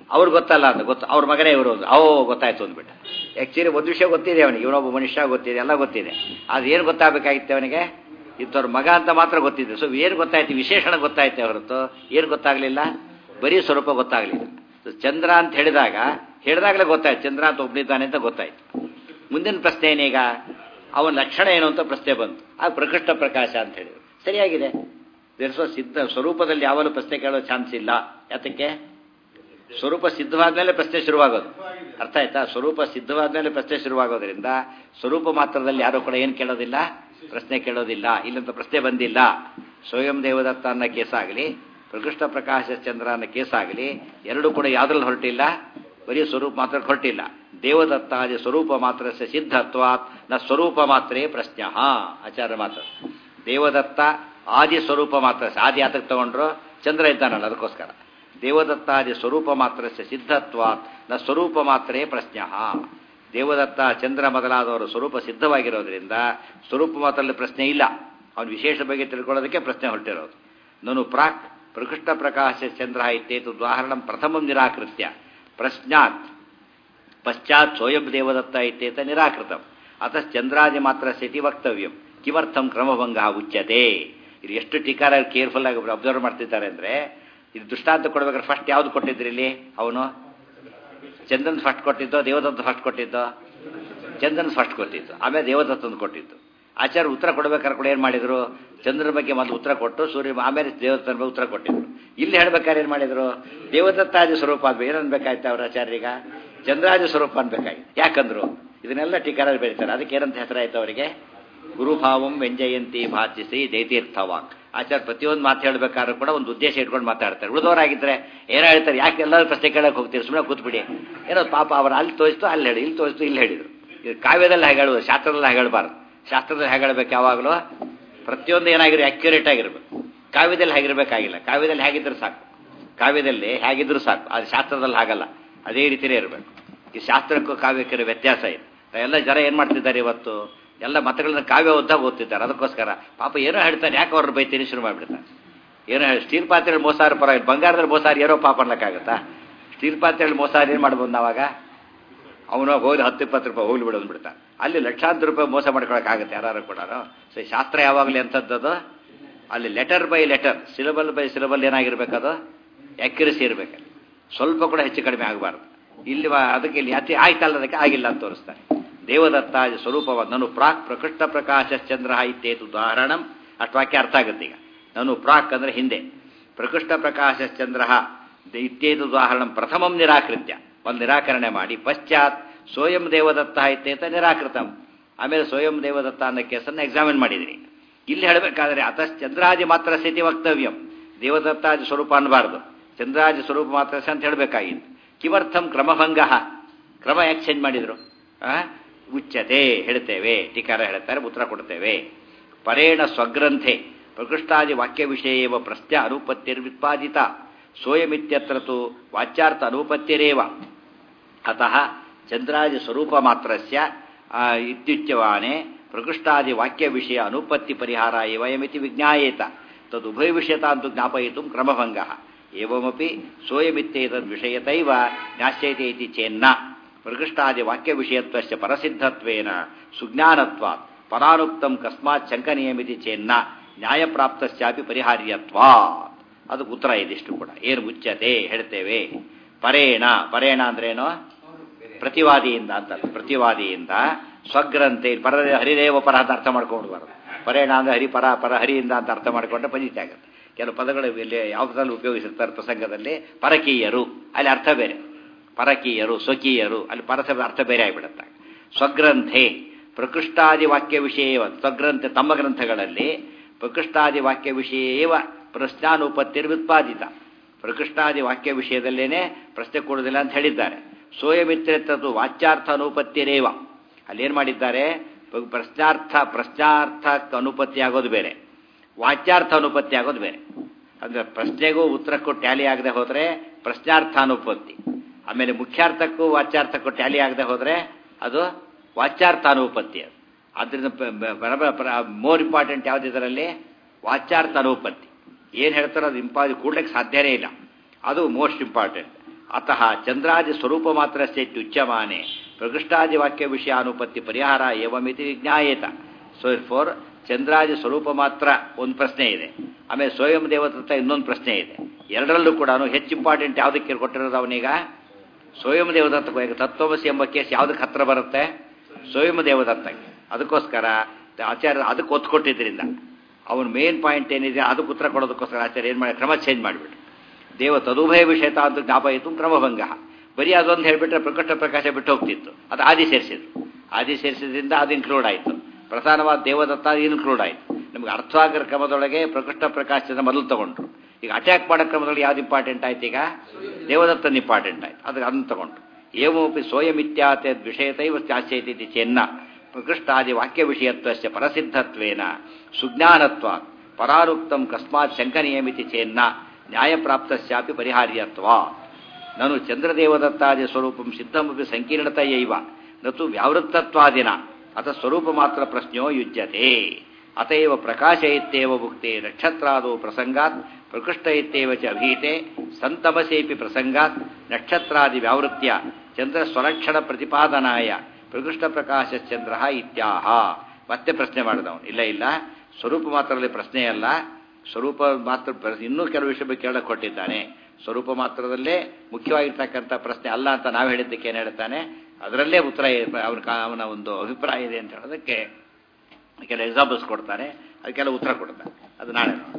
ಅವ್ರು ಗೊತ್ತಲ್ಲ ಅಂತ ಗೊತ್ತು ಅವ್ರ ಮಗನೇ ಇವರು ಒಂದು ಓ ಗೊತ್ತಾಯ್ತು ಅಂದ್ಬಿಟ್ಟು ಆ್ಯಕ್ಚುಲಿ ಒಂದು ವಿಷಯ ಗೊತ್ತಿದೆ ಅವನಿಗೆ ಇವನೊಬ್ಬ ಮನುಷ್ಯ ಗೊತ್ತಿದೆ ಎಲ್ಲ ಗೊತ್ತಿದೆ ಅದು ಏನು ಗೊತ್ತಾಗಬೇಕಾಗಿತ್ತು ಅವನಿಗೆ ಇಂಥವ್ರ ಮಗ ಅಂತ ಮಾತ್ರ ಗೊತ್ತಿದೆ ಸೊ ಏನು ಗೊತ್ತಾಯ್ತು ವಿಶೇಷಣ ಗೊತ್ತಾಯ್ತೆ ಹೊರತು ಏನು ಗೊತ್ತಾಗಲಿಲ್ಲ ಬರೀ ಸ್ವರೂಪ ಗೊತ್ತಾಗಲಿಲ್ಲ ಸೊ ಚಂದ್ರ ಅಂತ ಹೇಳಿದಾಗ ಹೇಳಿದಾಗಲೇ ಗೊತ್ತಾಯ್ತು ಚಂದ್ರ ಅಂತ ಒಬ್ಬನಿದ್ದಾನೆ ಅಂತ ಗೊತ್ತಾಯ್ತು ಮುಂದಿನ ಪ್ರಶ್ನೆ ಏನೀಗ ಅವನ ಲಕ್ಷಣ ಏನು ಅಂತ ಪ್ರಶ್ನೆ ಬಂತು ಆ ಪ್ರಕೃಷ್ಟ ಪ್ರಕಾಶ ಅಂತ ಹೇಳಿದ್ರು ಸರಿಯಾಗಿದೆ ದೇರ್ಸೋ ಸಿದ್ಧ ಸ್ವರೂಪದಲ್ಲಿ ಯಾವಾಗಲೂ ಪ್ರಶ್ನೆ ಕೇಳೋ ಚಾನ್ಸ್ ಇಲ್ಲ ಯಾತಕ್ಕೆ ಸ್ವರೂಪ ಸಿದ್ಧವಾದ್ಮೇಲೆ ಪ್ರಶ್ನೆ ಶುರುವಾಗೋದು ಅರ್ಥ ಆಯ್ತಾ ಸ್ವರೂಪ ಸಿದ್ಧವಾದ್ಮೇಲೆ ಪ್ರಶ್ನೆ ಶುರುವಾಗೋದ್ರಿಂದ ಸ್ವರೂಪ ಮಾತ್ರದಲ್ಲಿ ಯಾರು ಕೂಡ ಏನು ಕೇಳೋದಿಲ್ಲ ಪ್ರಶ್ನೆ ಕೇಳೋದಿಲ್ಲ ಇಲ್ಲಂತ ಪ್ರಶ್ನೆ ಬಂದಿಲ್ಲ ಸ್ವಯಂ ದೇವದತ್ತ ಅನ್ನೋ ಕೇಸಾಗಲಿ ಪ್ರಕೃಷ್ಟ ಪ್ರಕಾಶ ಚಂದ್ರ ಅನ್ನೋ ಕೇಸಾಗಲಿ ಎರಡೂ ಕೂಡ ಯಾವ್ದ್ರಲ್ಲಿ ಹೊರಟಿಲ್ಲ ಬರೀ ಸ್ವರೂಪ ಮಾತ್ರ ಹೊರಟಿಲ್ಲ ದೇವದತ್ತಾದಿ ಸ್ವರೂಪ ಮಾತ್ರ ಸಿದ್ಧತ್ವಾತ್ ನ ಸ್ವರೂಪ ಮಾತ್ರೇ ಪ್ರಶ್ನ ಆಚಾರ್ಯ ಮಾತ್ರ ದೇವದತ್ತ ಆದಿ ಸ್ವರೂಪ ಮಾತ್ರ ಆದಿ ಆತಕ್ಕೆ ತಗೊಂಡ್ರು ಚಂದ್ರ ಇದ್ದಾನಲ್ಲ ಅದಕ್ಕೋಸ್ಕರ ದೇವದತ್ತಾದಿ ಸ್ವರೂಪ ಮಾತ್ರ ಸಿದ್ಧತ್ವಾತ್ ನ ಸ್ವರೂಪ ಮಾತ್ರೇ ಪ್ರಶ್ನ ದೇವದತ್ತ ಚಂದ್ರ ಮೊದಲಾದವರು ಸ್ವರೂಪ ಸಿದ್ಧವಾಗಿರೋದ್ರಿಂದ ಸ್ವರೂಪ ಮಾತ್ರದಲ್ಲಿ ಪ್ರಶ್ನೆ ಇಲ್ಲ ಅವನು ವಿಶೇಷ ಬಗ್ಗೆ ತಿಳ್ಕೊಳ್ಳೋದಕ್ಕೆ ಪ್ರಶ್ನೆ ಹೊರಟಿರೋದು ನಾನು ಪ್ರಾಕ್ ಪ್ರಕೃಷ್ಟ ಪ್ರಕಾಶ ಚಂದ್ರ ಇತ್ತೇತು ಉದಾಹರಣ ಪ್ರಥಮ ನಿರಾಕೃತ್ಯ ಪ್ರಶ್ನಾತ್ ಪಶ್ಚಾತ್ ಸ್ವಯಂ ದೇವದತ್ತ ಇತ್ತೇತ ನಿರಾಕೃತಂ ಅತ ಚಂದ್ರಾದಿ ಮಾತ್ರ ಸ್ಥಿತಿ ವಕ್ತವ್ಯಂ ಕಿಮರ್ಥಂ ಕ್ರಮಭಂಗ ಉಚ್ಯತೆ ಇದು ಎಷ್ಟು ಟೀಕಾರ ಕೇರ್ಫುಲ್ ಆಗಿ ಅಬ್ಸರ್ವ್ ಮಾಡ್ತಿದ್ದಾರೆ ಅಂದ್ರೆ ಇದು ದೃಷ್ಟಾಂತ ಕೊಡ್ಬೇಕಾದ್ರೆ ಫಸ್ಟ್ ಯಾವ್ದು ಕೊಟ್ಟಿದ್ರಿ ಇಲ್ಲಿ ಅವನು ಚಂದ್ರನ್ ಫಸ್ಟ್ ಕೊಟ್ಟಿದ್ದೋ ದೇವದತ್ತ ಫಸ್ಟ್ ಕೊಟ್ಟಿದ್ದೋ ಚಂದ್ರನ್ ಫಸ್ಟ್ ಕೊಟ್ಟಿದ್ದು ಆಮೇಲೆ ದೇವದತ್ತಂದು ಕೊಟ್ಟಿದ್ದು ಆಚಾರ್ಯ ಉತ್ತರ ಕೊಡ್ಬೇಕಾದ್ರೆ ಕೂಡ ಏನು ಮಾಡಿದ್ರು ಚಂದ್ರನ ಬಗ್ಗೆ ಮೊದಲು ಉತ್ತರ ಕೊಟ್ಟು ಸೂರ್ಯ ಆಮೇಲೆ ದೇವದತ್ತನ ಬಗ್ಗೆ ಉತ್ತರ ಕೊಟ್ಟಿದ್ರು ಇಲ್ಲಿ ಹೇಳ್ಬೇಕಾದ್ರೆ ಏನು ಮಾಡಿದ್ರು ದೇವದತ್ತಾದಿ ಸ್ವರೂಪ ಆದ್ಬೇಕು ಏನು ಅನ್ಬೇಕಾಯ್ತು ಅವ್ರ ಆಚಾರ್ಯಗ ಚಂದ್ರಾದಿ ಸ್ವರೂಪ ಅನ್ಬೇಕಾಗಿತ್ತು ಯಾಕಂದ್ರು ಇದನ್ನೆಲ್ಲ ಟೀಕಾರ ಬೆಳೀತಾರೆ ಅದಕ್ಕೆ ಏನಂತ ಹೆಸರಾಯ್ತು ಅವರಿಗೆ ಗುರುಭಾವಂ ವ್ಯಂಜಯಂತಿ ಭಾತಿಸಿ ಜಯತೀರ್ಥವಾಕ್ ಆಚಾರ್ಯ ಪ್ರತಿಯೊಂದು ಮಾತು ಹೇಳ್ಬೇಕಾದ್ರೂ ಕೂಡ ಒಂದು ಉದ್ದೇಶ ಇಟ್ಕೊಂಡು ಮಾತಾಡ್ತಾರೆ ಉಳಿದವರಾಗಿದ್ರೆ ಏನೋ ಹೇಳ್ತಾರೆ ಯಾಕೆ ಎಲ್ಲರೂ ಪ್ರಶ್ನೆ ಕೇಳಕ್ಕೆ ಹೋಗ್ತೀರಿ ಸುಮ್ಮನೆ ಕೂತ್ಬಿಡಿ ಏನೋ ಪಾಪ ಅವ್ರು ಅಲ್ಲಿ ತೋರಿಸ್ತು ಅಲ್ಲಿ ಹೇಳಿ ಇಲ್ಲಿ ತೋರಿಸ್ತು ಇಲ್ಲಿ ಹೇಳಿದ್ರು ಇದು ಕಾವ್ಯದಲ್ಲಿ ಹಾಗೆ ಹೇಳುವುದು ಶಾಸ್ತ್ರದಲ್ಲಿ ಹಾಗೆ ಹೇಳಬಾರ್ದು ಶಾಸ್ತ್ರದಲ್ಲಿ ಹೇಗೆ ಹೇಳ್ಬೇಕು ಯಾವಾಗಲೂ ಪ್ರತಿಯೊಂದು ಏನಾಗಿರೋ ಅಕ್ಯುರೇಟ್ ಆಗಿರ್ಬೇಕು ಕಾವ್ಯದಲ್ಲಿ ಹೇಗಿರ್ಬೇಕಾಗಿಲ್ಲ ಕಾವ್ಯದಲ್ಲಿ ಹೇಗಿದ್ರು ಸಾಕು ಕಾವ್ಯದಲ್ಲಿ ಹೇಗಿದ್ರು ಸಾಕು ಅದು ಶಾಸ್ತ್ರದಲ್ಲಿ ಹಾಗಲ್ಲ ಅದೇ ರೀತಿಯೇ ಇರಬೇಕು ಈ ಶಾಸ್ತ್ರಕ್ಕೂ ಕಾವ್ಯಕ್ಕಿರೋ ವ್ಯತ್ಯಾಸ ಇದೆ ಎಲ್ಲ ಜನ ಏನು ಮಾಡ್ತಿದ್ದಾರೆ ಇವತ್ತು ಎಲ್ಲ ಮತಗಳನ್ನ ಕಾವ್ಯ ಓದ್ದಾಗ ಓದ್ತಿದ್ದಾರೆ ಅದಕ್ಕೋಸ್ಕರ ಪಾಪ ಏನೋ ಹೇಳ್ತಾರೆ ಯಾಕೆ ಅವ್ರನ್ನ ಬೈತೀನಿ ಶುರು ಮಾಡಿಬಿಡ್ತಾರೆ ಏನೋ ಹೇಳಿ ಸ್ಟೀಲ್ ಪಾತ್ರೆಯಲ್ಲಿ ಮೋಸಾರ ಪರ ಬಂಗಾರದಲ್ಲಿ ಮೋಸಾರಿ ಏನೋ ಪಾಪ ಅನ್ನಕ್ಕಾಗತ್ತಾ ಸ್ಟೀಲ್ ಪಾತ್ರೆಯಲ್ಲಿ ಮೋಸಾರಿ ಏನು ಮಾಡ್ಬೋದು ನಾವಾಗ ಅವನು ಹೋಗಿ ಹತ್ತು ಇಪ್ಪತ್ತು ರೂಪಾಯಿ ಹೋಗ್ಲಿ ಬಿಡೋದು ಬಿಡ್ತಾನೆ ಅಲ್ಲಿ ಲಕ್ಷಾಂತರ ರೂಪಾಯಿ ಮೋಸ ಮಾಡ್ಕೊಳಕ್ಕಾಗತ್ತೆ ಯಾರು ಕೂಡ ಸೊ ಶಾಸ್ತ್ರ ಯಾವಾಗಲೂ ಎಂಥದ್ದು ಅಲ್ಲಿ letter by letter syllable by syllable ಏನಾಗಿರ್ಬೇಕದು ಆ್ಯಕ್ಯುರಸಿ ಇರಬೇಕಲ್ಲಿ ಸ್ವಲ್ಪ ಕೂಡ ಹೆಚ್ಚು ಕಡಿಮೆ ಆಗಬಾರ್ದು ಇಲ್ಲಿ ಅದಕ್ಕೆ ಇಲ್ಲಿ ಅತಿ ಆಯ್ತಲ್ಲ ಅದಕ್ಕೆ ಆಗಿಲ್ಲ ಅಂತ ತೋರಿಸ್ತಾರೆ ದೇವದತ್ತ ಸ್ವರೂಪವ ನಾನು ಪ್ರಾಕ್ ಪ್ರಕೃಷ್ಟ ಪ್ರಕಾಶ ಚಂದ್ರ ಇತ್ತೇತು ಉದಾಹರಣಂ ಅಷ್ಟು ವಾಕ್ಯ ಅರ್ಥ ಆಗುತ್ತೆ ಈಗ ನಾನು ಪ್ರಾಕ್ ಅಂದರೆ ಹಿಂದೆ ಪ್ರಕೃಷ್ಟ ಪ್ರಕಾಶ ಚಂದ್ರ ಇತ್ತೇತು ಉದಾಹರಣಂ ಪ್ರಥಮಂ ನಿರಾಕೃತ್ಯ ಒಂದು ನಿರಾಕರಣೆ ಮಾಡಿ ಪಶ್ಚಾತ್ ಸ್ವಯಂ ದೇವದತ್ತ ಇತ್ತೇತ ನಿರಾಕೃತಂ ಆಮೇಲೆ ಸ್ವಯಂ ದೇವದತ್ತ ಅನ್ನೋ ಕೇಸನ್ನು ಎಕ್ಸಾಮಿನ್ ಮಾಡಿದಿರಿ ಇಲ್ಲಿ ಹೇಳಬೇಕಾದ್ರೆ ಅತಃ ಚಂದ್ರಾದಿ ಮಾತ್ರ ಸ್ಥಿತಿ ವಕ್ತವ್ಯಂ ದೇವದತ್ತಾದಿ ಸ್ವರೂಪ ಅನ್ನಬಾರ್ದು ಚಂದ್ರಾದಿ ಸ್ವರೂಪ ಮಾತ್ರ ಅಂತ ಹೇಳಬೇಕಾಗಿತ್ತು ಕಿಮರ್ಥಂ ಕ್ರಮಭಂಗ ಕ್ರಮ ಯಾಕೆ ಚೇಂಜ್ ಮಾಡಿದ್ರು ಉಚ್ಚತೆ ಹೇಳ್ತೇವೆ ಟೀಕಾರ ಹೇಳ್ತಾರೆ ಉತ್ತರ ಕೊಡ್ತೇವೆ ಪರೇಣ ಸ್ವಗ್ರಂಥೆ ಪ್ರಕೃಷ್ಟಾದಿ ವಾಕ್ಯ ವಿಷಯವ ಪ್ರಶ್ನ ಅನುಪತ್ತಿರ್ವಿತ್ಪಾದಿತ ಸೋಯಮಿತ್ಯತ್ರ ತು ವಾಚ್ಯಾರ್ಥ ಅನುಪತ್ತಿರೇವ ಅತಃ ಚಂದ್ರಾದಿ ಸ್ವರೂಪ ಮಾತ್ರಸ್ಯ ಇತ್ಯುಚ್ಯವಾನೆ ಪ್ರಕೃಷ್ಟಾದಿ ವಾಕ್ಯ ವಿಷಯ ಅನುಪತ್ತಿ ಪರಿಹಾರ ವಯಮಿತಿ ವಿಜ್ಞಾಯೇತ ತದುಭಯ ವಿಷಯತಾಂತು ಜ್ಞಾಪಯಿತು ಕ್ರಮಭಂಗ ಏವಮಪಿ ಸೋಯಮಿತ್ಯೇತದ್ ವಿಷಯತೈವ ಜ್ಞಾಸ್ಯತೆ ಇತಿ ಚೇನ್ನ ಪ್ರಕೃಷ್ಟಾದಿ ವಾಕ್ಯ ವಿಷಯತ್ವಸ್ಯ ಪರಸಿದ್ಧತ್ವೇನ ಸುಜ್ಞಾನತ್ವಾತ್ ಪರಾನುಕ್ತಂ ಕಸ್ಮಾತ್ ಶಂಕನೀಯಮಿತಿ ಚೇನ್ನ ನ್ಯಾಯಪ್ರಾಪ್ತಸ್ಯಾಪಿ ಪರಿಹಾರ್ಯತ್ವಾ ಅದಕ್ಕೆ ಉತ್ತರ ಇದಿಷ್ಟು ಕೂಡ ಏನು ಮುಚ್ಚತೆ ಹೇಳ್ತೇವೆ ಪರೇಣ ಪರೇಣ ಅಂದ್ರೇನು ಪ್ರತಿವಾದಿಯಿಂದ ಅಂತ ಪ್ರತಿವಾದಿಯಿಂದ ಸ್ವಗ್ರಂಥೆ ಪರ ಹರಿದೇವ ಪರ ಅಂತ ಅರ್ಥ ಮಾಡ್ಕೊಂಡ್ಬಾರ್ದು ಪರೇಣ ಅಂದ್ರೆ ಹರಿ ಪರ ಪರ ಹರಿಯಿಂದ ಅಂತ ಅರ್ಥ ಮಾಡಿಕೊಂಡ್ರೆ ಪಂಜಿತ ಆಗುತ್ತೆ ಕೆಲವು ಪದಗಳು ಇಲ್ಲಿ ಯಾವುದ್ರಲ್ಲಿ ಉಪಯೋಗಿಸಿರ್ತಾರೆ ಪ್ರಸಂಗದಲ್ಲಿ ಪರಕೀಯರು ಅಲ್ಲಿ ಅರ್ಥ ಬೇರೆ ಪರಕೀಯರು ಸ್ವಕೀಯರು ಅಲ್ಲಿ ಪರಸಭೆ ಅರ್ಥ ಬೇರೆ ಆಗಿಬಿಡುತ್ತೆ ಸ್ವಗ್ರಂಥೆ ಪ್ರಕೃಷ್ಟಾದಿ ವಾಕ್ಯ ವಿಷಯವ ಸ್ವಗ್ರಂಥ ತಮ್ಮ ಗ್ರಂಥಗಳಲ್ಲಿ ಪ್ರಕೃಷ್ಟಾದಿ ವಾಕ್ಯ ವಿಷಯವ ಪ್ರಶ್ನಾನುಪತ್ತಿರ್ವಿತ್ಪಾದಿತ ಪ್ರಕೃಷ್ಟಾದಿ ವಾಕ್ಯ ವಿಷಯದಲ್ಲೇನೆ ಪ್ರಶ್ನೆ ಕೊಡುವುದಿಲ್ಲ ಅಂತ ಹೇಳಿದ್ದಾರೆ ಸೋಯಮಿತ್ರೆತ್ತದು ವಾಚ್ಯಾರ್ಥ ಅನುಪತ್ತಿರೇವ ಅಲ್ಲೇನು ಮಾಡಿದ್ದಾರೆ ಪ್ರಶ್ನಾರ್ಥ ಪ್ರಶ್ನಾರ್ಥ ಅನುಪತ್ತಿ ಆಗೋದು ಬೇರೆ ವಾಚ್ಯಾರ್ಥ ಅನುಪತ್ತಿ ಆಗೋದು ಬೇರೆ ಅಂದ್ರೆ ಪ್ರಶ್ನೆಗೂ ಉತ್ತರಕ್ಕೂ ಟ್ಯಾಲಿ ಆಗದೆ ಹೋದರೆ ಪ್ರಶ್ನಾರ್ಥಾನುಪತ್ತಿ ಆಮೇಲೆ ಮುಖ್ಯಾರ್ಥಕ್ಕೂ ವಾಚ್ಯಾರ್ಥಕ್ಕೂ ಟ್ಯಾಲಿ ಆಗದೆ ಹೋದರೆ ಅದು ವಾಚ್ಯಾರ್ಥಾನುಪತ್ತಿ ಅದು ಅದರಿಂದ ಮೋರ್ ಇಂಪಾರ್ಟೆಂಟ್ ಯಾವ್ದು ಇದರಲ್ಲಿ ವಾಚ್ಯಾರ್ಥ ಅನುಪತ್ತಿ ಏನು ಹೇಳ್ತಾರೋ ಅದು ಇಂಪಾ ಕೂಡ್ಲಿಕ್ಕೆ ಸಾಧ್ಯನೇ ಇಲ್ಲ ಅದು ಮೋಸ್ಟ್ ಇಂಪಾರ್ಟೆಂಟ್ ಅತಃ ಚಂದ್ರಾದಿ ಸ್ವರೂಪ ಮಾತ್ರ ಉಚ್ಯಮಾನೆ ಪ್ರಕೃಷ್ಟಾದಿ ವಾಕ್ಯ ವಿಷಯ ಅನುಪತ್ತಿ ಪರಿಹಾರ ಏವಮಿತಿ ವಿಜ್ಞಾಯೇತ ಸೊ ಫೋರ್ ಚಂದ್ರಾದಿ ಸ್ವರೂಪ ಮಾತ್ರ ಒಂದು ಪ್ರಶ್ನೆ ಇದೆ ಆಮೇಲೆ ಸ್ವಯಂ ದೇವತತ್ವ ಇನ್ನೊಂದು ಪ್ರಶ್ನೆ ಇದೆ ಎರಡರಲ್ಲೂ ಕೂಡ ಹೆಚ್ಚು ಇಂಪಾರ್ಟೆಂಟ್ ಯಾವುದಕ್ಕೆ ಕೊಟ್ಟಿರೋದು ಅವನೀಗ ಸ್ವಯಂ ದೇವದತ್ತ ತತ್ವಮಸಿ ಎಂಬ ಕೇಸ್ ಯಾವುದಕ್ಕೆ ಹತ್ರ ಬರುತ್ತೆ ಸ್ವಯಂ ದೇವದತ್ತಕ್ಕೆ ಅದಕ್ಕೋಸ್ಕರ ಆಚಾರ್ಯ ಅದಕ್ಕೆ ಒತ್ತು ಕೊಟ್ಟಿದ್ದರಿಂದ ಅವನ ಮೇನ್ ಪಾಯಿಂಟ್ ಏನಿದೆ ಅದಕ್ಕೆ ಉತ್ತರ ಕೊಡೋದಕ್ಕೋಸ್ಕರ ಆಚಾರ್ಯ ಏನು ಮಾಡಿ ಕ್ರಮ ಚೇಂಜ್ ಮಾಡಿಬಿಟ್ಟು ದೇವ ತದುಭಯ ವಿಷಯತ ಅಂತ ಜ್ಞಾಪಯಿತು ಕ್ರಮಭಂಗ ಬರೀ ಅದೊಂದು ಹೇಳಿಬಿಟ್ರೆ ಪ್ರಕಟ ಪ್ರಕಾಶ ಬಿಟ್ಟು ಹೋಗ್ತಿತ್ತು ಅದು ಆದಿ ಸೇರಿಸಿದ್ರು ಆದಿ ಸೇರಿಸಿದ್ರಿಂದ ಅದು ಇನ್ಕ್ಲೂಡ್ ಆಯಿತು ಪ್ರಧಾನವಾದ ದೇವದತ್ತ ಇನ್ಕ್ಲೂಡ್ ಆಯಿತು ನಮ್ಗೆ ಅರ್ಥವಾಗರ ಕ್ರಮದೊಳಗೆ ಪ್ರಕೃಷ್ಟ ಪ್ರಕಾಶದ ಮೊದಲು ತಗೊಂಡ್ರು ಈಗ ಅಟ್ಯಾಕ್ ಮಾಡೋ ಕ್ರಮದೊಳಗೆ ಯಾವ್ದು ಇಂಪಾರ್ಟೆಂಟ್ ಆಯ್ತು ಈಗ ದೇವದತ್ತನ ಇಂಪಾರ್ಟೆಂಟ್ ಆಯ್ತು ಅದಕ್ಕೆ ಅದನ್ನು ತಗೊಂಡ್ರು ಏಮೋಪಿ ಸ್ವಯಮಿತ್ಯಾತೆ ವಿಷಯತೈವ ಚಾಚ್ಯೈತಿ ಚೆನ್ನ ಪ್ರಕೃಷ್ಟಾದಿ ವಾಕ್ಯ ವಿಷಯತ್ವಸ್ಯ ಪರಸಿದ್ಧತ್ವೇನ ಸುಜ್ಞಾನತ್ವ ಪರಾರುಕ್ತಂ ಕಸ್ಮಾತ್ ಶಂಕನೀಯಮಿತಿ ಚೇನ್ನ ನ್ಯಾಯಪ್ರಾಪ್ತಸ್ಯಾಪಿ ಪರಿಹಾರ್ಯತ್ವ ನಾನು ಚಂದ್ರದೇವದತ್ತಾದಿ ಸ್ವರೂಪಂ ಸಿದ್ಧಮಪಿ ಸಂಕೀರ್ಣತೆಯೈವ ನತು ವ್ಯಾವೃತ್ತತ್ವಾದಿನ ಅಥ ಸ್ವರೂಪ ಮಾತ್ರ ಪ್ರಶ್ನೋ ಯುಜ್ಯತೆ ಅತೈವ ಪ್ರಕಾಶ ಇತ್ಯೇವ ಭುಕ್ತೆ ನಕ್ಷತ್ರಾದೋ ಪ್ರಸಂಗಾತ್ ಪ್ರಕೃಷ್ಟ ಇತ್ಯೇವ ಚ ಅಭೀತೆ ಸಂತಮಸೇಪಿ ಪ್ರಸಂಗಾತ್ ನಕ್ಷತ್ರಾದಿ ವ್ಯಾವೃತ್ಯ ಚಂದ್ರ ಸ್ವಲಕ್ಷಣ ಪ್ರತಿಪಾದನಾಯ ಪ್ರಕೃಷ್ಟ ಪ್ರಕಾಶ ಚಂದ್ರ ಇತ್ಯಾಹ ಮತ್ತೆ ಪ್ರಶ್ನೆ ಮಾಡಿದವನು ಇಲ್ಲ ಇಲ್ಲ ಸ್ವರೂಪ ಮಾತ್ರದಲ್ಲಿ ಪ್ರಶ್ನೆ ಅಲ್ಲ ಸ್ವರೂಪ ಮಾತ್ರ ಇನ್ನೂ ಕೆಲವು ವಿಷಯ ಬಗ್ಗೆ ಕೇಳಕ್ಕೆ ಕೊಟ್ಟಿದ್ದಾನೆ ಸ್ವರೂಪ ಮಾತ್ರದಲ್ಲೇ ಮುಖ್ಯವಾಗಿರ್ತಕ್ಕಂಥ ಪ್ರಶ್ನೆ ಅಲ್ಲ ಅಂತ ನಾವು ಹೇಳಿದ್ದಕ್ಕೆ ಏನು ಹೇಳ್ತಾನೆ ಅದರಲ್ಲೇ ಉತ್ತರ ಅವನ ಅವನ ಒಂದು ಅಭಿಪ್ರಾಯ ಇದೆ ಅಂತ ಹೇಳೋದಕ್ಕೆ ಕೆಲವು ಎಕ್ಸಾಂಪಲ್ಸ್ ಕೊಡ್ತಾನೆ ಅದಕ್ಕೆಲ್ಲ ಉತ್ತರ ಕೊಡ್ತಾನೆ ಅದು ನಾಳೆ ನೋಡಿ